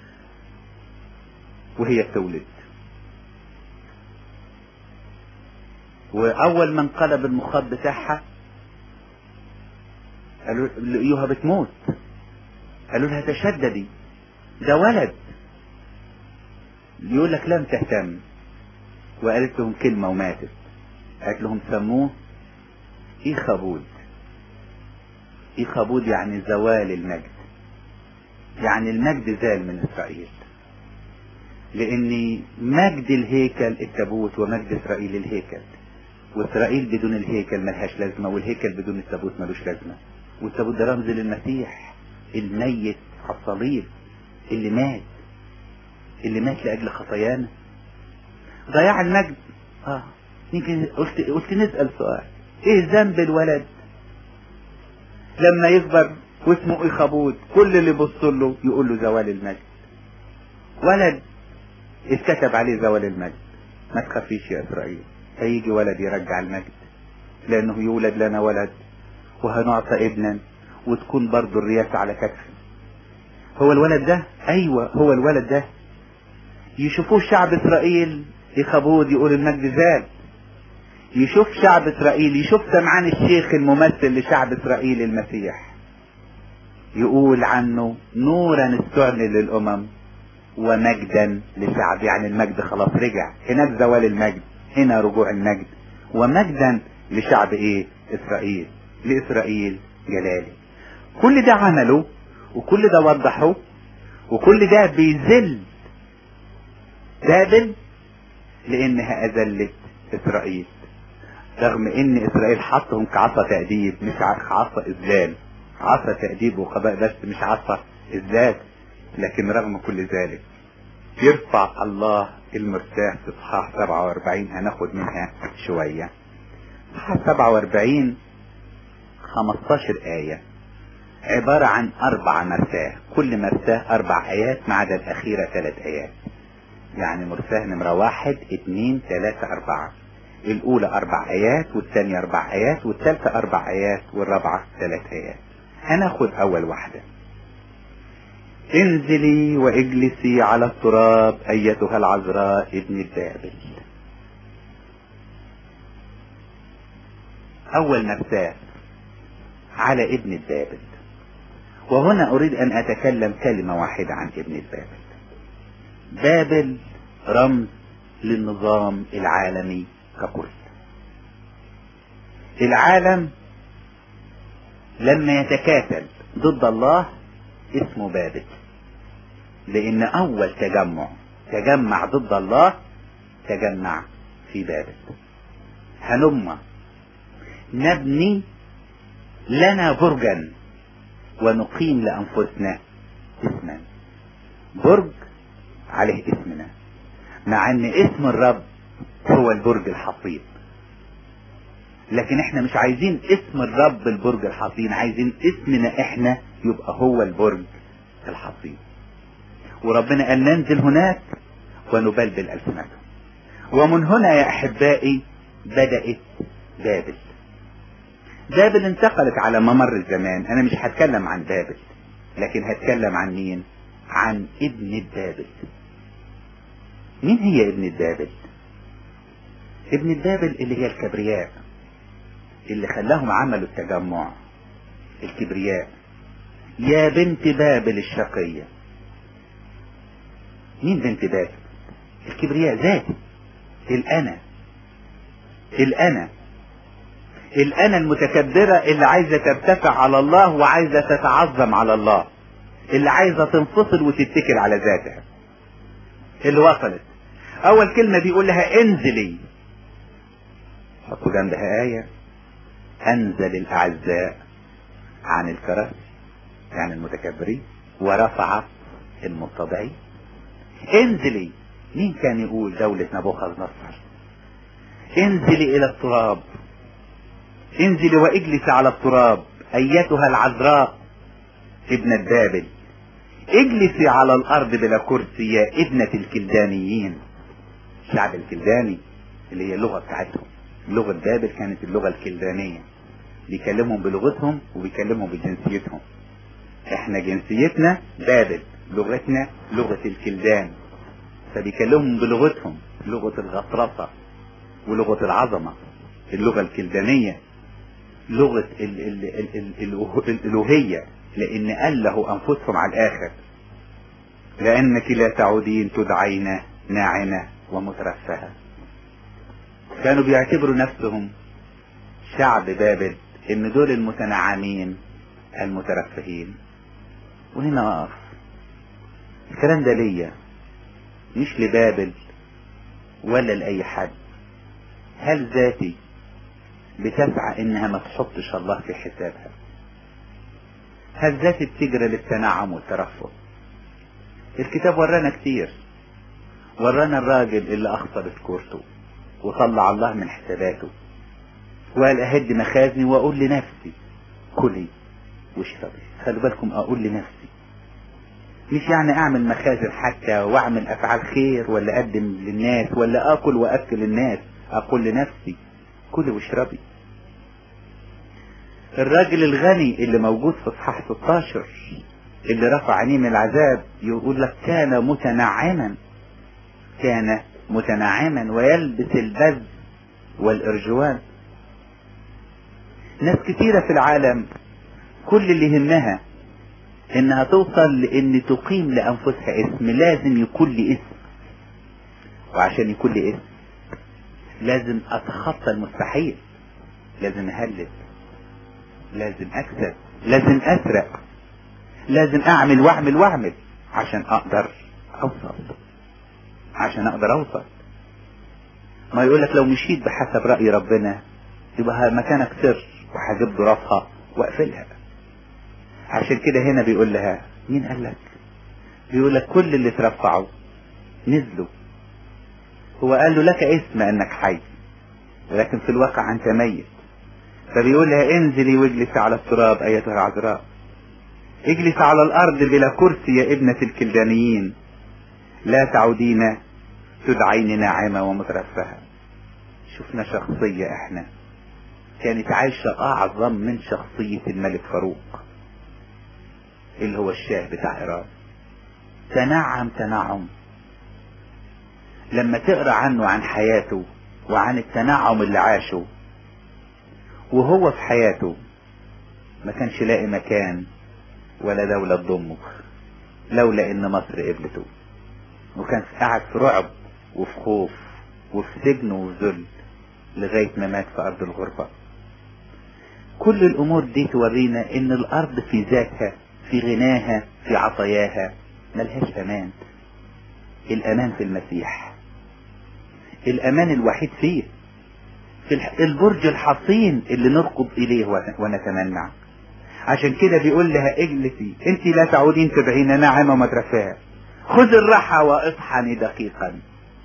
وهي بتولد واول ما انقلب المخاض بتاعها قالوا لقيوها بتموت قالوا لها تشددي ده ولد يقول لك لم تهتم وقالت لهم كلمة وماتت قالت لهم سموه إيخابود إيخابود يعني زوال المجد يعني المجد زال من إسرائيل لأن مجد الهيكل التابوت ومجد إسرائيل الهيكل وإسرائيل بدون الهيكل ملهاش لازمة والهيكل بدون التابوت ملوش لازمة والتابوت ده رمز للمسيح الميت على الصليب اللي مات اللي مات لأجل خطايانا ضياع المجد اه يمكن قلت قلت نسأل سؤال ايه ذنب الولد لما يكبر واسمه إيخابود كل اللي يبص له يقول له زوال المجد ولد اتكتب عليه زوال المجد ما تخافيش يا إسرائيل هيجي ولد يرجع المجد لأنه يولد لنا ولد وهنعطى ابنا وتكون برضه الرياسة على كتفه هو الولد ده أيوة هو الولد ده يشوفوه شعب إسرائيل يخبود يقول المجد زال يشوف شعب إسرائيل يشوف سمعان الشيخ الممثل لشعب إسرائيل المسيح يقول عنه نورا استعلن للأمم ومجدا لشعب يعني المجد خلاص رجع هناك زوال المجد هنا رجوع المجد ومجدا لشعب ايه اسرائيل لاسرائيل جلالي كل ده عمله وكل ده وضحه وكل ده بيذل بابل لانها اذلت اسرائيل رغم ان اسرائيل حطهم كعصا تأديب مش عصا اذلال عصا تأديب وقضاء بس مش عصا اذلال لكن رغم كل ذلك يرفع الله المرتاح في اصحاح 47 هناخد منها شوية اصحاح 47 15 آية عبارة عن أربع مرتاه كل مرتاه أربع آيات ما عدا الأخيرة ثلاث آيات يعني مرتاه نمرة واحد اتنين تلاتة أربعة الأولى أربع آيات والثانية أربع آيات والثالثة أربع آيات والرابعة ثلاث آيات هناخد أول واحدة انزلي واجلسي على التراب ايتها العذراء ابن بابل اول مرتاح على ابن بابل وهنا اريد ان اتكلم كلمة واحدة عن ابن بابل بابل رمز للنظام العالمي ككل العالم لما يتكاتل ضد الله اسمه بابل لان اول تجمع تجمع ضد الله تجمع في بابل هلم نبني لنا برجا ونقيم لانفسنا اسما برج عليه اسمنا مع ان اسم الرب هو البرج الحصين لكن احنا مش عايزين اسم الرب البرج الحصين عايزين اسمنا احنا يبقى هو البرج الحصين وربنا قال ننزل هناك ونبلبل ألسنتهم ومن هنا يا أحبائي بدأت بابل بابل انتقلت على ممر الزمان أنا مش هتكلم عن بابل لكن هتكلم عن مين عن ابن بابل مين هي ابن بابل ابن بابل اللي هي الكبرياء اللي خلاهم عملوا التجمع الكبرياء يا بنت بابل الشقية مين بنت بابل الكبرياء ذاتي الأنا الأنا الأنا المتكبرة اللي عايزة ترتفع على الله وعايزة تتعظم على الله اللي عايزة تنفصل وتتكل على ذاتها اللي وصلت أول كلمة بيقول لها انزلي حطوا جنبها آية أنزل الأعزاء عن الكراسي يعني المتكبرين ورفع المتضعين انزلي مين كان يقول دولة نبوخذ نصر انزلي الى التراب انزلي واجلسي على التراب ايتها العذراء ابنة بابل اجلسي على الارض بلا كرسي يا ابنة الكلدانيين الشعب الكلداني اللي هي اللغة بتاعتهم لغة بابل كانت اللغة الكلدانية بيكلمهم بلغتهم وبيكلمهم بجنسيتهم احنا جنسيتنا بابل لغتنا لغة الكلدان فبيكلمهم بلغتهم لغة الغطرسة ولغة العظمة اللغة الكلدانية لغة ال ال ال ال الأله- الألوهية لأن أله أنفسهم على الآخر لأنك لا تعودين تدعين ناعمة ومترفهة كانوا بيعتبروا نفسهم شعب بابل ان دول المتنعمين المترفهين وهنا اقف الكلام ده ليا مش لبابل ولا لأي حد هل ذاتي بتسعى انها ما تحطش الله في حسابها هل ذاتي بتجري للتنعم والترفه الكتاب ورانا كتير ورانا الراجل اللي اخطر سكورته وطلع الله من حساباته وقال اهد مخازني واقول لنفسي كلي واشربي خلوا بالكم اقول لنفسي مش يعني اعمل مخازن حتى واعمل افعال خير ولا اقدم للناس ولا اكل واكل الناس اقول لنفسي كلي واشربي الراجل الغني اللي موجود في اصحاح 16 اللي رفع عينيه من العذاب يقول لك كان متنعما كان متنعما ويلبس البذ والارجوان ناس كتيرة في العالم كل اللي يهمها انها توصل لان تقيم لانفسها اسم لازم يكون لي اسم وعشان يكون لي اسم لازم اتخطى المستحيل لازم اهلل لازم اكسب لازم اسرق لازم اعمل واعمل واعمل عشان اقدر اوصل عشان اقدر اوصل ما يقولك لو مشيت بحسب رأي ربنا يبقى مكانك سر وهجيب ظرافها واقفلها عشان كده هنا بيقول لها مين قال لك بيقول لك كل اللي ترفعوا نزلوا هو قال له لك اسم انك حي ولكن في الواقع انت ميت فبيقول لها انزلي واجلسي على التراب ايتها العذراء اجلس على الارض بلا كرسي يا ابنة الكلدانيين لا تعودين تدعين ناعمة ومترفهة شفنا شخصية احنا كانت عايشة اعظم من شخصية الملك فاروق اللي هو الشاه بتاع ايران تنعم تنعم لما تقرا عنه عن حياته وعن التنعم اللي عاشه وهو في حياته ما كانش لاقي مكان ولا دولة تضمه لولا ان مصر قبلته وكان قاعد في رعب وفي خوف وفي سجن وفي ذل لغاية ما مات في أرض الغربة كل الأمور دي تورينا إن الأرض في ذاتها في غناها في عطاياها ملهاش أمان الأمان في المسيح الأمان الوحيد فيه في الح- البرج الحصين اللي نرقب إليه ون- ونتمنع عشان كده بيقول لها اجلسي انت لا تعودين تدعين ناعمة ومترفاها خذ الراحة واطحني دقيقا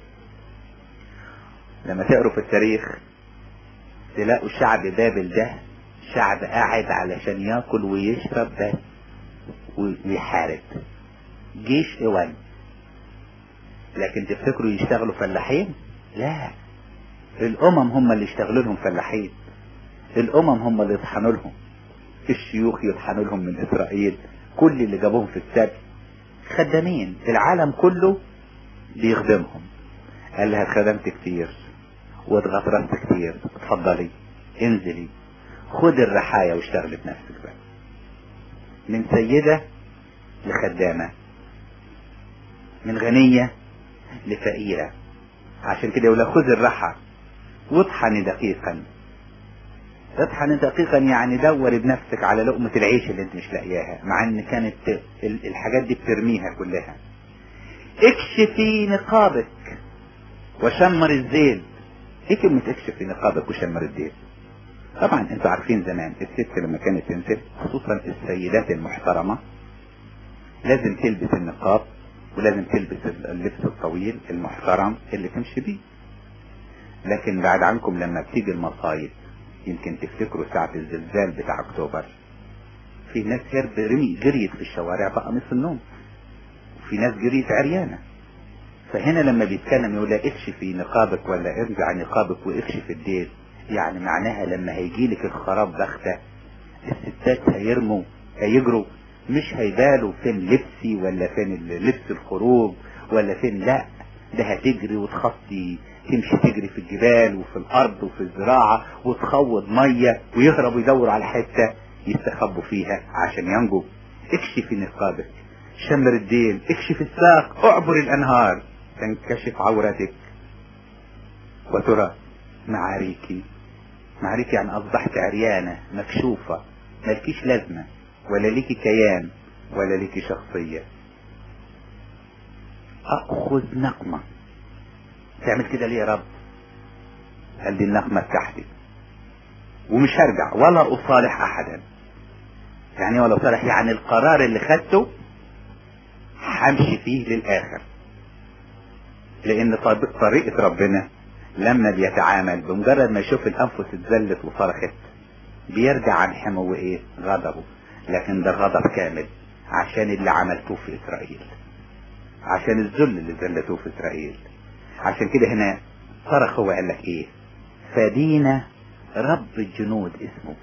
لما تقروا في التاريخ تلاقوا شعب بابل ده شعب قاعد علشان ياكل ويشرب بس ويحارب جيش اوان لكن تفتكروا يشتغلوا فلاحين لا الامم هم اللي يشتغلوا لهم فلاحين الامم هم اللي يطحنوا لهم الشيوخ يطحنوا لهم من اسرائيل كل اللي جابوهم في السبت خدامين العالم كله بيخدمهم قال لها خدمت كتير واتغطرست كتير اتفضلي انزلي خد الرحايا واشتغلي بنفسك بقى من سيدة لخدامة من غنية لفقيرة عشان كده يقول لها خذ الرحى واطحني دقيقا اطحني دقيقا يعني دوري بنفسك على لقمة العيش اللي انت مش لاقياها مع ان كانت ال- الحاجات دي بترميها كلها اكشفي نقابك وشمر الزيل ايه كلمة اكشفي نقابك وشمر الزيل طبعا انتوا عارفين زمان الست لما كانت تنزل خصوصا السيدات المحترمة لازم تلبس النقاب ولازم تلبس اللبس الطويل المحترم اللي تمشي بيه لكن بعد عنكم لما بتيجي المصايب يمكن تفتكروا ساعة الزلزال بتاع اكتوبر في ناس هرب رمي جريت في الشوارع بقى نص النوم وفي ناس جريت عريانة فهنا لما بيتكلم يقول لها اكشفي نقابك ولا ارجع نقابك واكشف الديل يعني معناها لما هيجيلك الخراب بختة الستات هيرموا هيجروا مش هيبالوا فين لبسي ولا فين لبس الخروج ولا فين لا ده هتجري وتخطي تمشي تجري في الجبال وفي الارض وفي الزراعة وتخوض مية ويهرب ويدور على حتة يستخبوا فيها عشان ينجو اكشفي نقابك شمر الدين اكشف الساق اعبر الانهار تنكشف عورتك وترى معاريكي معاريكي يعني اصبحت عريانة مكشوفة ملكيش لازمة ولا ليكي كيان ولا ليكي شخصية اخذ نقمة تعمل كده ليه يا رب قال دي النقمة بتاعتي ومش هرجع ولا اصالح احدا يعني ولا اصالح يعني القرار اللي خدته همشي فيه للاخر لان طريق- طريقة ربنا لما بيتعامل بمجرد ما يشوف الانفس اتذلت وصرخت بيرجع عن حمو ايه غضبه لكن ده غضب كامل عشان اللي عملتوه في اسرائيل عشان الذل اللي ذلتوه في اسرائيل عشان كده هنا صرخ هو قال لك ايه فدينا رب الجنود اسمه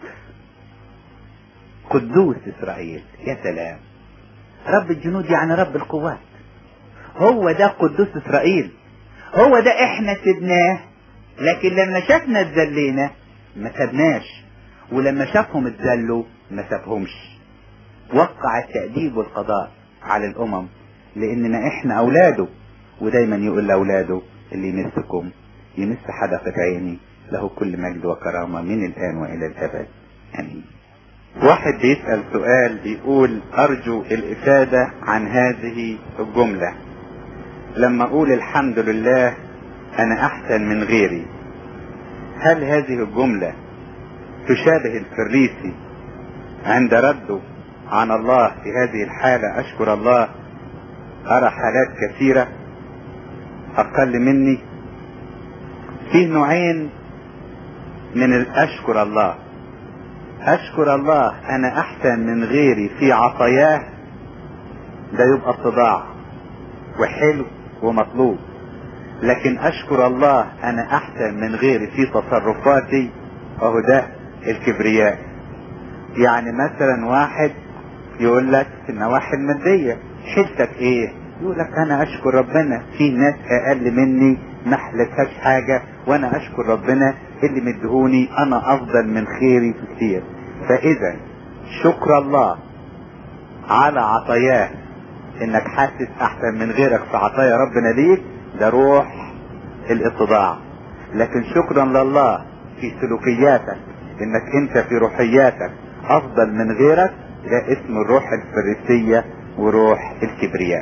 قدوس اسرائيل يا سلام رب الجنود يعني رب القوات هو ده قدوس اسرائيل هو ده احنا سبناه لكن لما شافنا اتذلينا ما سبناش ولما شافهم اتذلوا ما سابهمش وقع التأديب والقضاء على الأمم لأننا إحنا أولاده ودايما يقول لأولاده اللي يمسكم يمس حدقة عيني له كل مجد وكرامة من الآن وإلى الأبد آمين واحد بيسأل سؤال بيقول أرجو الإفادة عن هذه الجملة لما أقول الحمد لله أنا أحسن من غيري هل هذه الجملة تشابه الفريسي عند رده عن الله في هذه الحالة أشكر الله أرى حالات كثيرة أقل مني في نوعين من الأشكر الله أشكر الله أنا أحسن من غيري في عطاياه ده يبقى اتضاع وحلو ومطلوب لكن أشكر الله أنا أحسن من غيري في تصرفاتي وهو ده الكبرياء يعني مثلا واحد يقول لك في النواحي المادية حلتك ايه يقول لك انا اشكر ربنا في ناس اقل مني ما حلتهاش حاجة وانا اشكر ربنا اللي مدهوني انا افضل من خيري كتير فاذا شكر الله على عطاياه انك حاسس احسن من غيرك في عطايا ربنا ليك ده روح الاتضاع لكن شكرا لله في سلوكياتك انك انت في روحياتك افضل من غيرك ده اسم الروح الفريسية وروح الكبرياء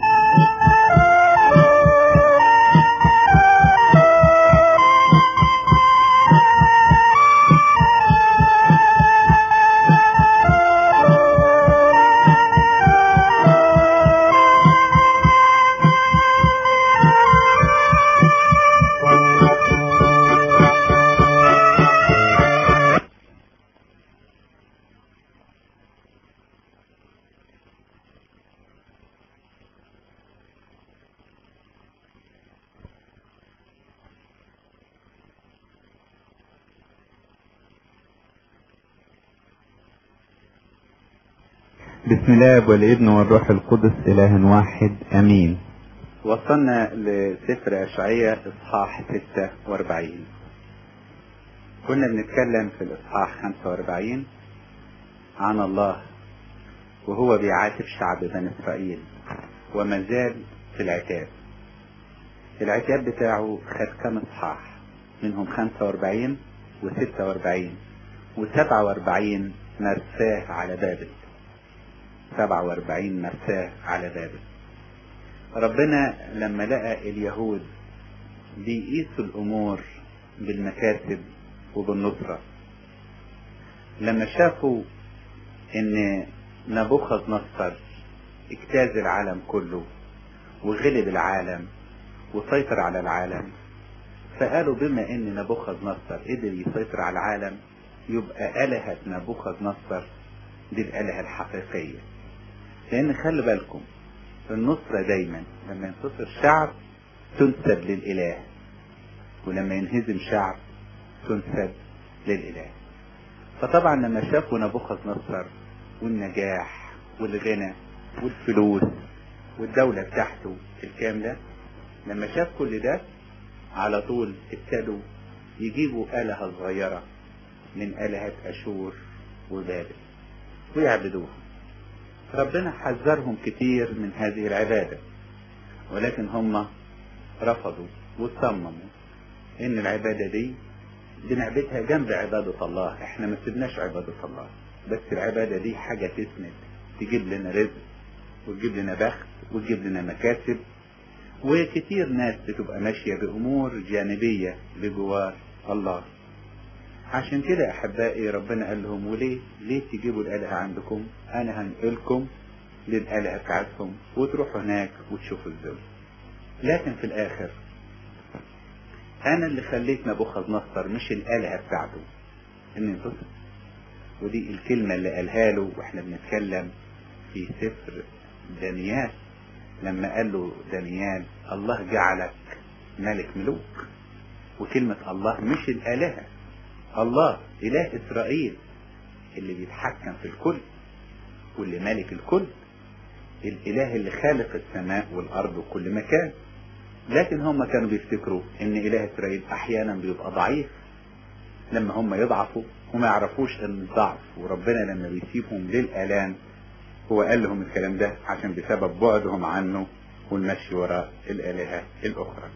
بسم الله والابن والروح القدس إله واحد أمين وصلنا لسفر أشعية إصحاح 46 كنا بنتكلم في الإصحاح 45 عن الله وهو بيعاتب شعب بني إسرائيل وما زال في العتاب العتاب بتاعه خد كام إصحاح منهم 45 و46 و47 مرساه على بابل 47 مرساه على بابل ربنا لما لقى اليهود بيقيسوا الامور بالمكاسب وبالنصرة لما شافوا ان نبوخذ نصر اجتاز العالم كله وغلب العالم وسيطر على العالم فقالوا بما ان نبوخذ نصر قدر يسيطر على العالم يبقى آلهة نبوخذ نصر دي الآلهة الحقيقية لأن خلي بالكم النصرة دايما لما ينتصر شعب تنسب للإله ولما ينهزم شعب تنسب للإله فطبعا لما شافوا نبوخذ نصر والنجاح والغنى والفلوس والدولة بتاعته الكاملة لما شاف كل ده على طول ابتدوا يجيبوا آلهة صغيرة من آلهة أشور وبابل ويعبدوها ربنا حذرهم كتير من هذه العبادة ولكن هم رفضوا وصمموا ان العبادة دي بنعبدها جنب عبادة الله احنا ما سيبناش عبادة الله بس العبادة دي حاجة تسند تجيب لنا رزق وتجيب لنا بخت وتجيب لنا مكاسب وكتير ناس بتبقى ماشية بأمور جانبية بجوار الله عشان كده أحبائي ربنا قال لهم وليه ليه تجيبوا الآلهة عندكم أنا هنقلكم للآلهة بتاعتهم وتروحوا هناك وتشوفوا الذل لكن في الآخر أنا اللي خليت نبوخذ نصر مش الآلهة بتاعته إن انتصر ودي الكلمة اللي قالها له واحنا بنتكلم في سفر دانيال لما قال له دانيال الله جعلك ملك ملوك وكلمة الله مش الآلهة الله إله إسرائيل اللي بيتحكم في الكل واللي مالك الكل الإله اللي خالق السماء والأرض وكل مكان لكن هم كانوا بيفتكروا ان إله إسرائيل أحيانا بيبقى ضعيف لما هم يضعفوا وما يعرفوش ان الضعف وربنا لما بيسيبهم للآلام هو قال لهم الكلام ده عشان بسبب بعدهم عنه والمشي وراء الآلهة الأخرى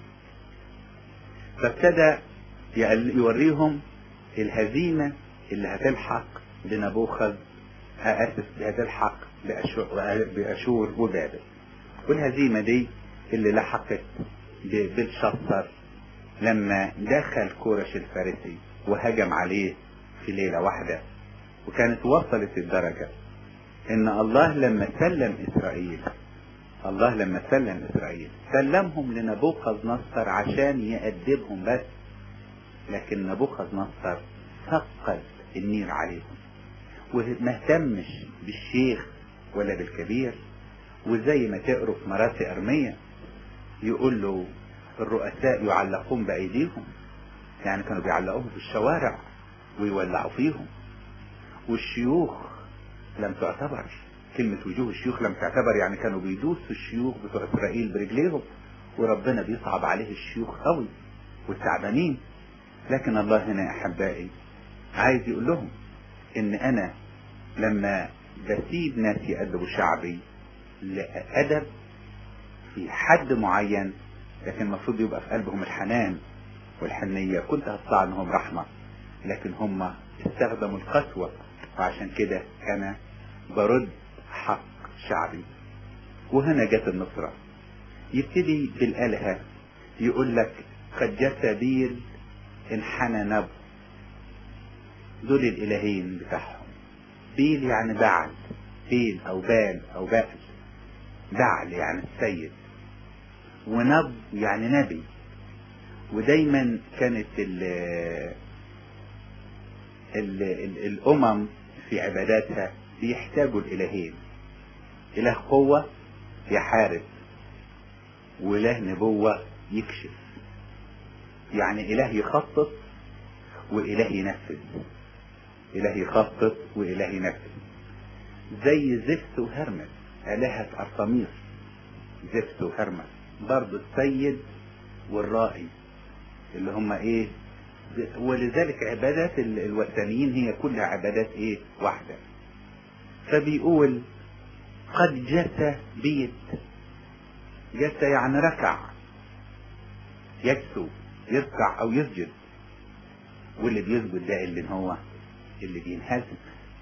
فابتدى يوريهم الهزيمة اللي هتلحق بنبوخذ آسف هتلحق بأشور, بأشور وبابل والهزيمة دي اللي لحقت بلشصر لما دخل كورش الفارسي وهجم عليه في ليلة واحدة وكانت وصلت الدرجة ان الله لما سلم اسرائيل الله لما سلم اسرائيل سلمهم لنبوخذ نصر عشان يأدبهم بس لكن نبوخذ نصر ثقل النير عليهم وما اهتمش بالشيخ ولا بالكبير وزي ما تقروا في مراسي ارميه يقول له الرؤساء يعلقون بايديهم يعني كانوا بيعلقوهم في الشوارع ويولعوا فيهم والشيوخ لم تعتبر كلمة وجوه الشيوخ لم تعتبر يعني كانوا بيدوسوا الشيوخ بتوع إسرائيل برجليهم وربنا بيصعب عليه الشيوخ قوي والتعبانين لكن الله هنا يا أحبائي عايز يقول لهم إن أنا لما بسيب ناس يأدبوا شعبي لأدب في حد معين لكن المفروض يبقى في قلبهم الحنان والحنية كنت هتصع عنهم رحمة لكن هم استخدموا القسوة وعشان كده أنا برد حق شعبي وهنا جت النصرة يبتدي بالآلهة يقول لك قد جت بيل انحنى نب دول الإلهين بتاعهم بيل يعني بعل بيل أو بال أو بأل بعل يعني السيد ونب يعني نبي ودايما كانت ال ال ال الأمم في عباداتها بيحتاجوا الإلهين إله قوة يحارب وإله نبوة يكشف يعني إله يخطط وإله ينفذ إله يخطط وإله ينفذ زي زفت وهرمس آلهة أرطميس زفت وهرمس برضه السيد والرائي اللي هم ايه ولذلك عبادات الوثنيين هي كلها عبادات ايه واحدة فبيقول قد جثى بيت جثى يعني ركع يكسو يركع او يسجد واللي بيسجد ده اللي هو اللي بينهزم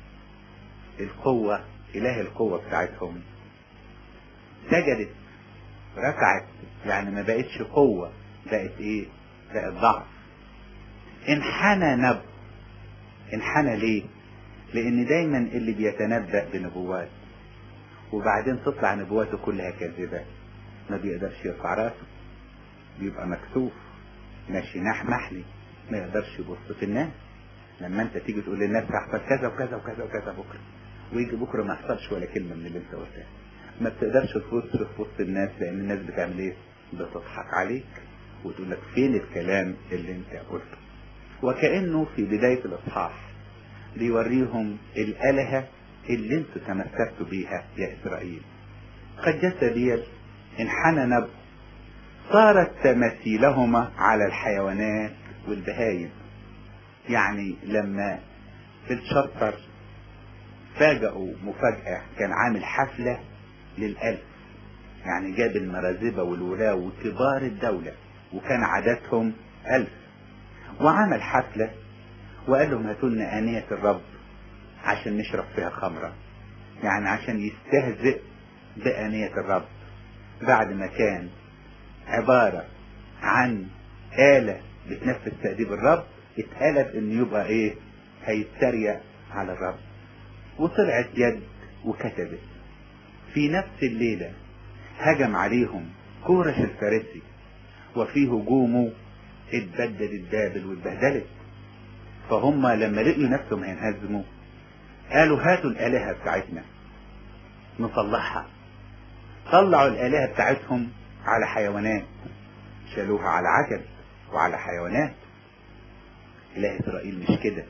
القوة اله القوة بتاعتهم سجدت ركعت يعني ما بقتش قوة بقت ايه بقت ضعف انحنى نب انحنى ليه لان دايما اللي بيتنبأ بنبوات وبعدين تطلع نبواته كلها كاذبة ما بيقدرش يرفع راسه بيبقى مكسوف ماشي نح محلي ما يقدرش يبص في الناس لما انت تيجي تقول للناس هحصل كذا وكذا وكذا وكذا بكره ويجي بكره ما يحصلش ولا كلمه من اللي انت قلتها ما بتقدرش تبص في وسط الناس لان الناس بتعمل ايه بتضحك عليك وتقول لك فين الكلام اللي انت قلته وكأنه في بداية الاصحاح بيوريهم الآلهة اللي انتوا تمسكتوا بيها يا إسرائيل قد جت بيل انحنى نب صارت تماثيلهما على الحيوانات والبهايم يعني لما في الشطر فاجأوا مفاجأة كان عامل حفلة للألف يعني جاب المرازبة والولاة وكبار الدولة وكان عددهم ألف وعمل حفلة وقال لهم هاتوا لنا آنية الرب عشان نشرب فيها خمرة يعني عشان يستهزئ بآنية الرب بعد ما كان عبارة عن آلة بتنفذ تأديب الرب اتقلب انه يبقى ايه هيتريق على الرب وطلعت يد وكتبت في نفس الليلة هجم عليهم كورش الفارسي وفي هجومه اتبدل البابل واتبهدلت فهم لما لقوا نفسهم هينهزموا قالوا هاتوا الآلهة بتاعتنا نصلحها طلعوا الآلهة بتاعتهم على حيوانات شالوها على عجل وعلى حيوانات إله إسرائيل مش كده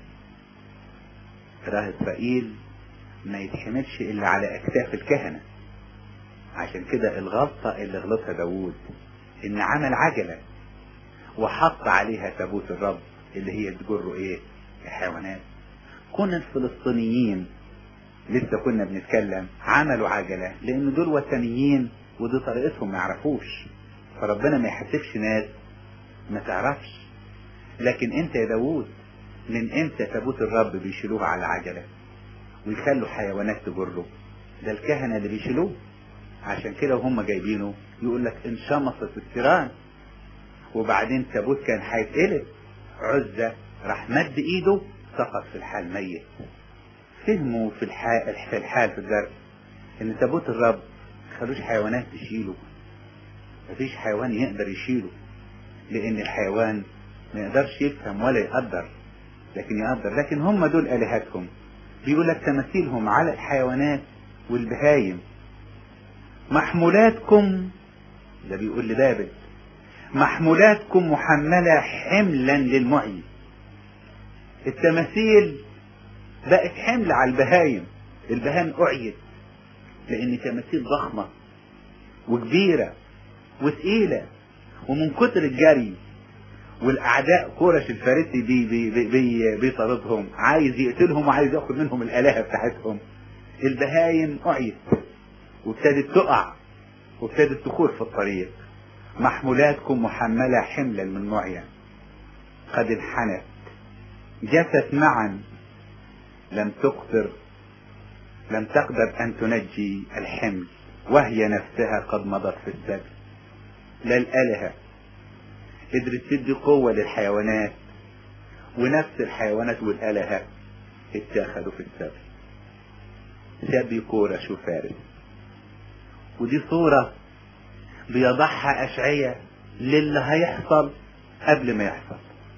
إله إسرائيل ما يتحملش إلا على أكتاف الكهنة عشان كده الغلطة اللي غلطها داوود إن عمل عجلة وحط عليها تابوت الرب اللي هي تجره إيه الحيوانات كون الفلسطينيين لسه كنا بنتكلم عملوا عجلة لأن دول وثنيين ودي طريقتهم ما يعرفوش فربنا ما يحسبش ناس ما تعرفش لكن انت يا داوود من امتى تابوت الرب بيشيلوه على عجلة ويخلوا حيوانات تجره ده الكهنة اللي بيشيلوه عشان كده وهم جايبينه يقول لك انشمصت الثيران وبعدين تابوت كان هيتقلب عزة راح مد ايده سقط في الحال ميت فهموا في الحال في الحال في الدرس ان تابوت الرب خلوش حيوانات تشيله مفيش حيوان يقدر يشيله لان الحيوان ما يقدرش يفهم ولا يقدر لكن يقدر لكن هم دول الهتهم بيقول لك تماثيلهم على الحيوانات والبهايم محمولاتكم ده بيقول لبابل محمولاتكم محملة حملا للمعي التماثيل بقت حمل على البهايم البهايم أعيت لأن تماثيل ضخمة وكبيرة وثقيلة ومن كتر الجري والأعداء كورش الفارسي بي بي بي بي بيطاردهم عايز يقتلهم وعايز ياخد منهم الآلهة بتاعتهم البهايم أعيت وابتدت تقع وابتدت تخور في الطريق محمولاتكم محملة حملا من معين قد انحنت جثت معا لم تقدر لم تقدر أن تنجي الحمل وهي نفسها قد مضت في السبي لا الآلهة قدرت تدي قوة للحيوانات ونفس الحيوانات والآلهة اتاخدوا في السبي سبي كورش وفارس ودي صورة بيضعها أشعية للي هيحصل قبل ما يحصل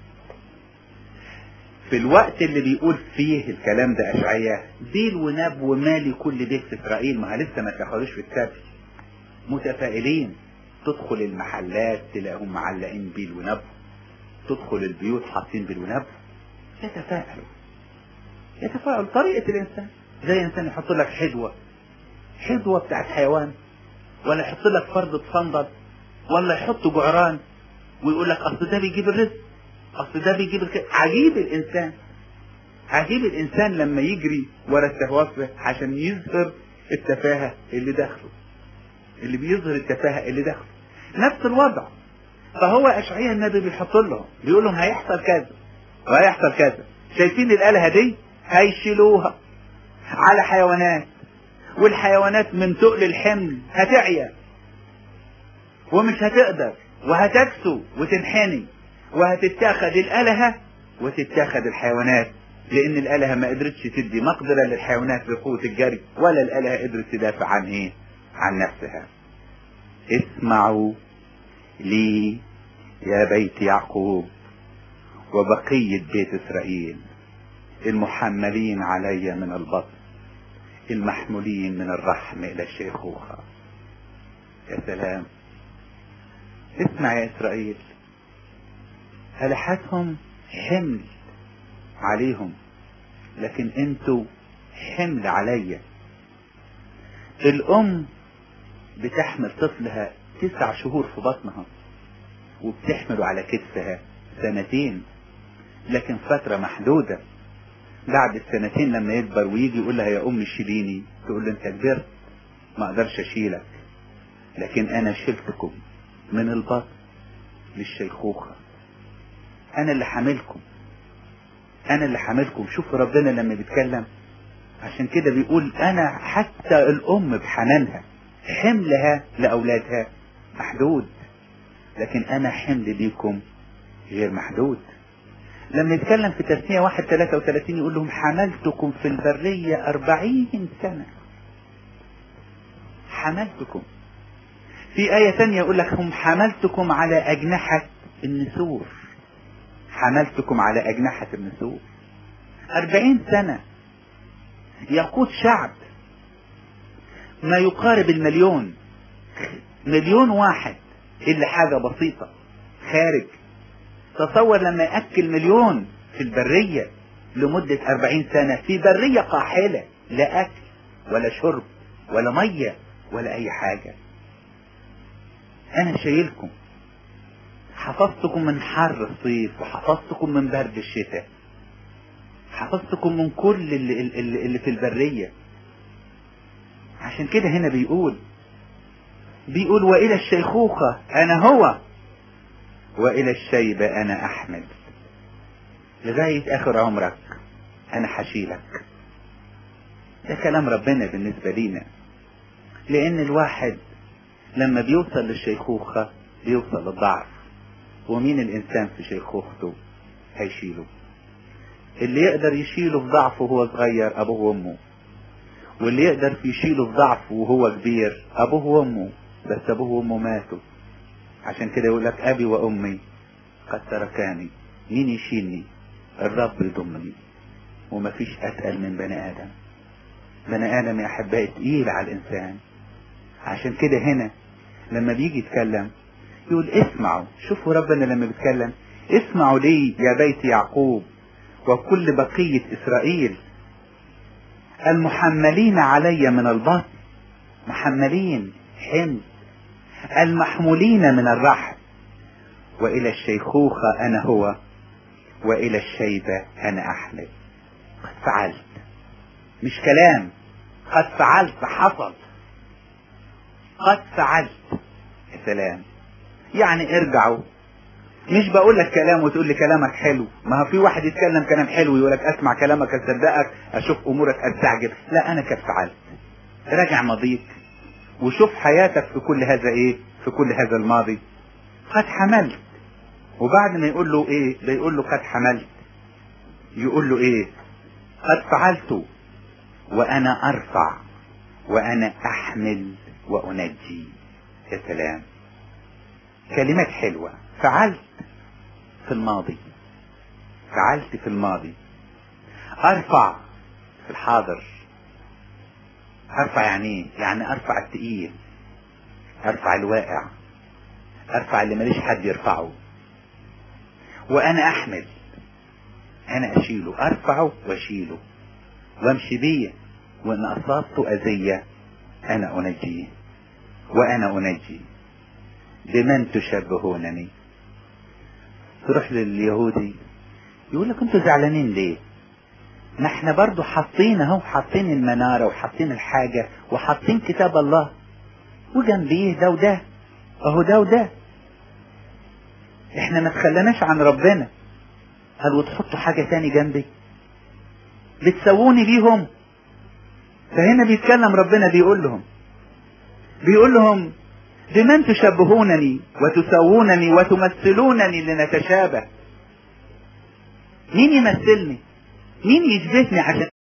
في الوقت اللي بيقول فيه الكلام ده أشعية بيل وناب ومالي كل بيت في إسرائيل ما لسه ما تاخدوش في السبي متفائلين تدخل المحلات تلاقيهم معلقين بيل ونب تدخل البيوت حاطين بيل ونب يتفائلوا يتفائل طريقة الإنسان زي إنسان يحط لك حدوة حدوة بتاعت حيوان ولا يحط لك فردة صندل ولا يحط جعران ويقول لك أصل ده بيجيب الرزق أصل ده بيجيب الك... عجيب الإنسان عجيب الإنسان لما يجري ورا التهوفة عشان يظهر التفاهة اللي داخله اللي بيظهر التفاهة اللي داخله نفس الوضع فهو أشعياء النبي بيحط لهم بيقول لهم هيحصل كذا وهيحصل كذا شايفين الآلهة دي هيشيلوها على حيوانات والحيوانات من تقل الحمل هتعيا ومش هتقدر وهتكسو وتنحني وهتتاخد الآلهة وتتاخد الحيوانات لأن الآلهة ما قدرتش تدي مقدرة للحيوانات بقوة الجري ولا الآلهة قدرت تدافع عن إيه؟ عن نفسها. اسمعوا لي يا بيت يعقوب وبقية بيت إسرائيل المحملين علي من البطن المحمولين من الرحم إلى الشيخوخة يا سلام اسمع يا إسرائيل ألحتهم حمل عليهم لكن انتوا حمل عليا الأم بتحمل طفلها تسع شهور في بطنها وبتحمله على كتفها سنتين لكن فترة محدودة بعد السنتين لما يكبر ويجي يقول لها يا أمي شيليني تقول له أنت كبرت ما أقدرش أشيلك لكن أنا شلتكم من البطن للشيخوخة أنا اللي حاملكم أنا اللي حاملكم شوفوا ربنا لما بيتكلم عشان كده بيقول أنا حتى الأم بحنانها حملها لأولادها محدود لكن أنا حمل ليكم غير محدود لما يتكلم في تسمية واحد ثلاثة وثلاثين يقول لهم حملتكم في البرية أربعين سنة حملتكم في آية ثانية يقول لك هم حملتكم على أجنحة النسور حملتكم على أجنحة النسور أربعين سنة يقود شعب ما يقارب المليون مليون واحد إلا حاجة بسيطة خارج تصور لما يأكل مليون في البرية لمدة أربعين سنة في برية قاحلة لا أكل ولا شرب ولا مية ولا أي حاجة أنا شايلكم حفظتكم من حر الصيف وحفظتكم من برد الشتاء حفظتكم من كل اللي, اللي, اللي في البرية عشان كده هنا بيقول بيقول وإلى الشيخوخة أنا هو وإلى الشيبة أنا أحمد لغاية آخر عمرك أنا حشيلك ده كلام ربنا بالنسبة لينا لأن الواحد لما بيوصل للشيخوخة بيوصل للضعف ومين الإنسان في شيخوخته هيشيله اللي يقدر يشيله في ضعفه وهو صغير أبوه وأمه واللي يقدر يشيله في ضعفه وهو كبير أبوه وأمه بس أبوه وأمه ماتوا عشان كده يقول لك أبي وأمي قد تركاني مين يشيلني الرب يضمني ومفيش أتقل من بني آدم بني آدم يا أحبائي تقيل على الإنسان عشان كده هنا لما بيجي يتكلم يقول اسمعوا شوفوا ربنا لما بيتكلم اسمعوا لي يا بيت يعقوب وكل بقية إسرائيل المحملين علي من البطن محملين حمل المحمولين من الرحم وإلى الشيخوخة أنا هو وإلى الشيبة أنا أحمل قد فعلت مش كلام قد فعلت حصل قد فعلت يا سلام يعني ارجعوا مش بقول لك كلام وتقول لي كلامك حلو ما هو في واحد يتكلم كلام حلو يقول لك اسمع كلامك اصدقك اشوف امورك استعجب لا انا قد فعلت راجع ماضيك وشوف حياتك في كل هذا ايه في كل هذا الماضي قد حملت وبعد ما يقول له ايه بيقول له قد حملت يقول له ايه قد فعلت وانا ارفع وانا احمل وانجي يا سلام كلمات حلوة فعلت في الماضي فعلت في الماضي ارفع في الحاضر ارفع يعني ايه يعني ارفع التقيل ارفع الواقع ارفع اللي ماليش حد يرفعه وانا احمل انا اشيله ارفعه واشيله وامشي بيه وان اصابته اذية انا انجيه وانا انجي بمن تشبهونني تروح لليهودي يقول لك انتوا زعلانين ليه ما احنا برضو حاطين اهو حاطين المنارة وحاطين الحاجة وحاطين كتاب الله وجنبيه ده وده اهو ده وده احنا ما تخلناش عن ربنا قال وتحطوا حاجة تاني جنبي بتسووني بيهم فهنا بيتكلم ربنا بيقول لهم بيقول لهم بمن تشبهونني وتسوونني وتمثلونني لنتشابه مين يمثلني مين يشبهني عشان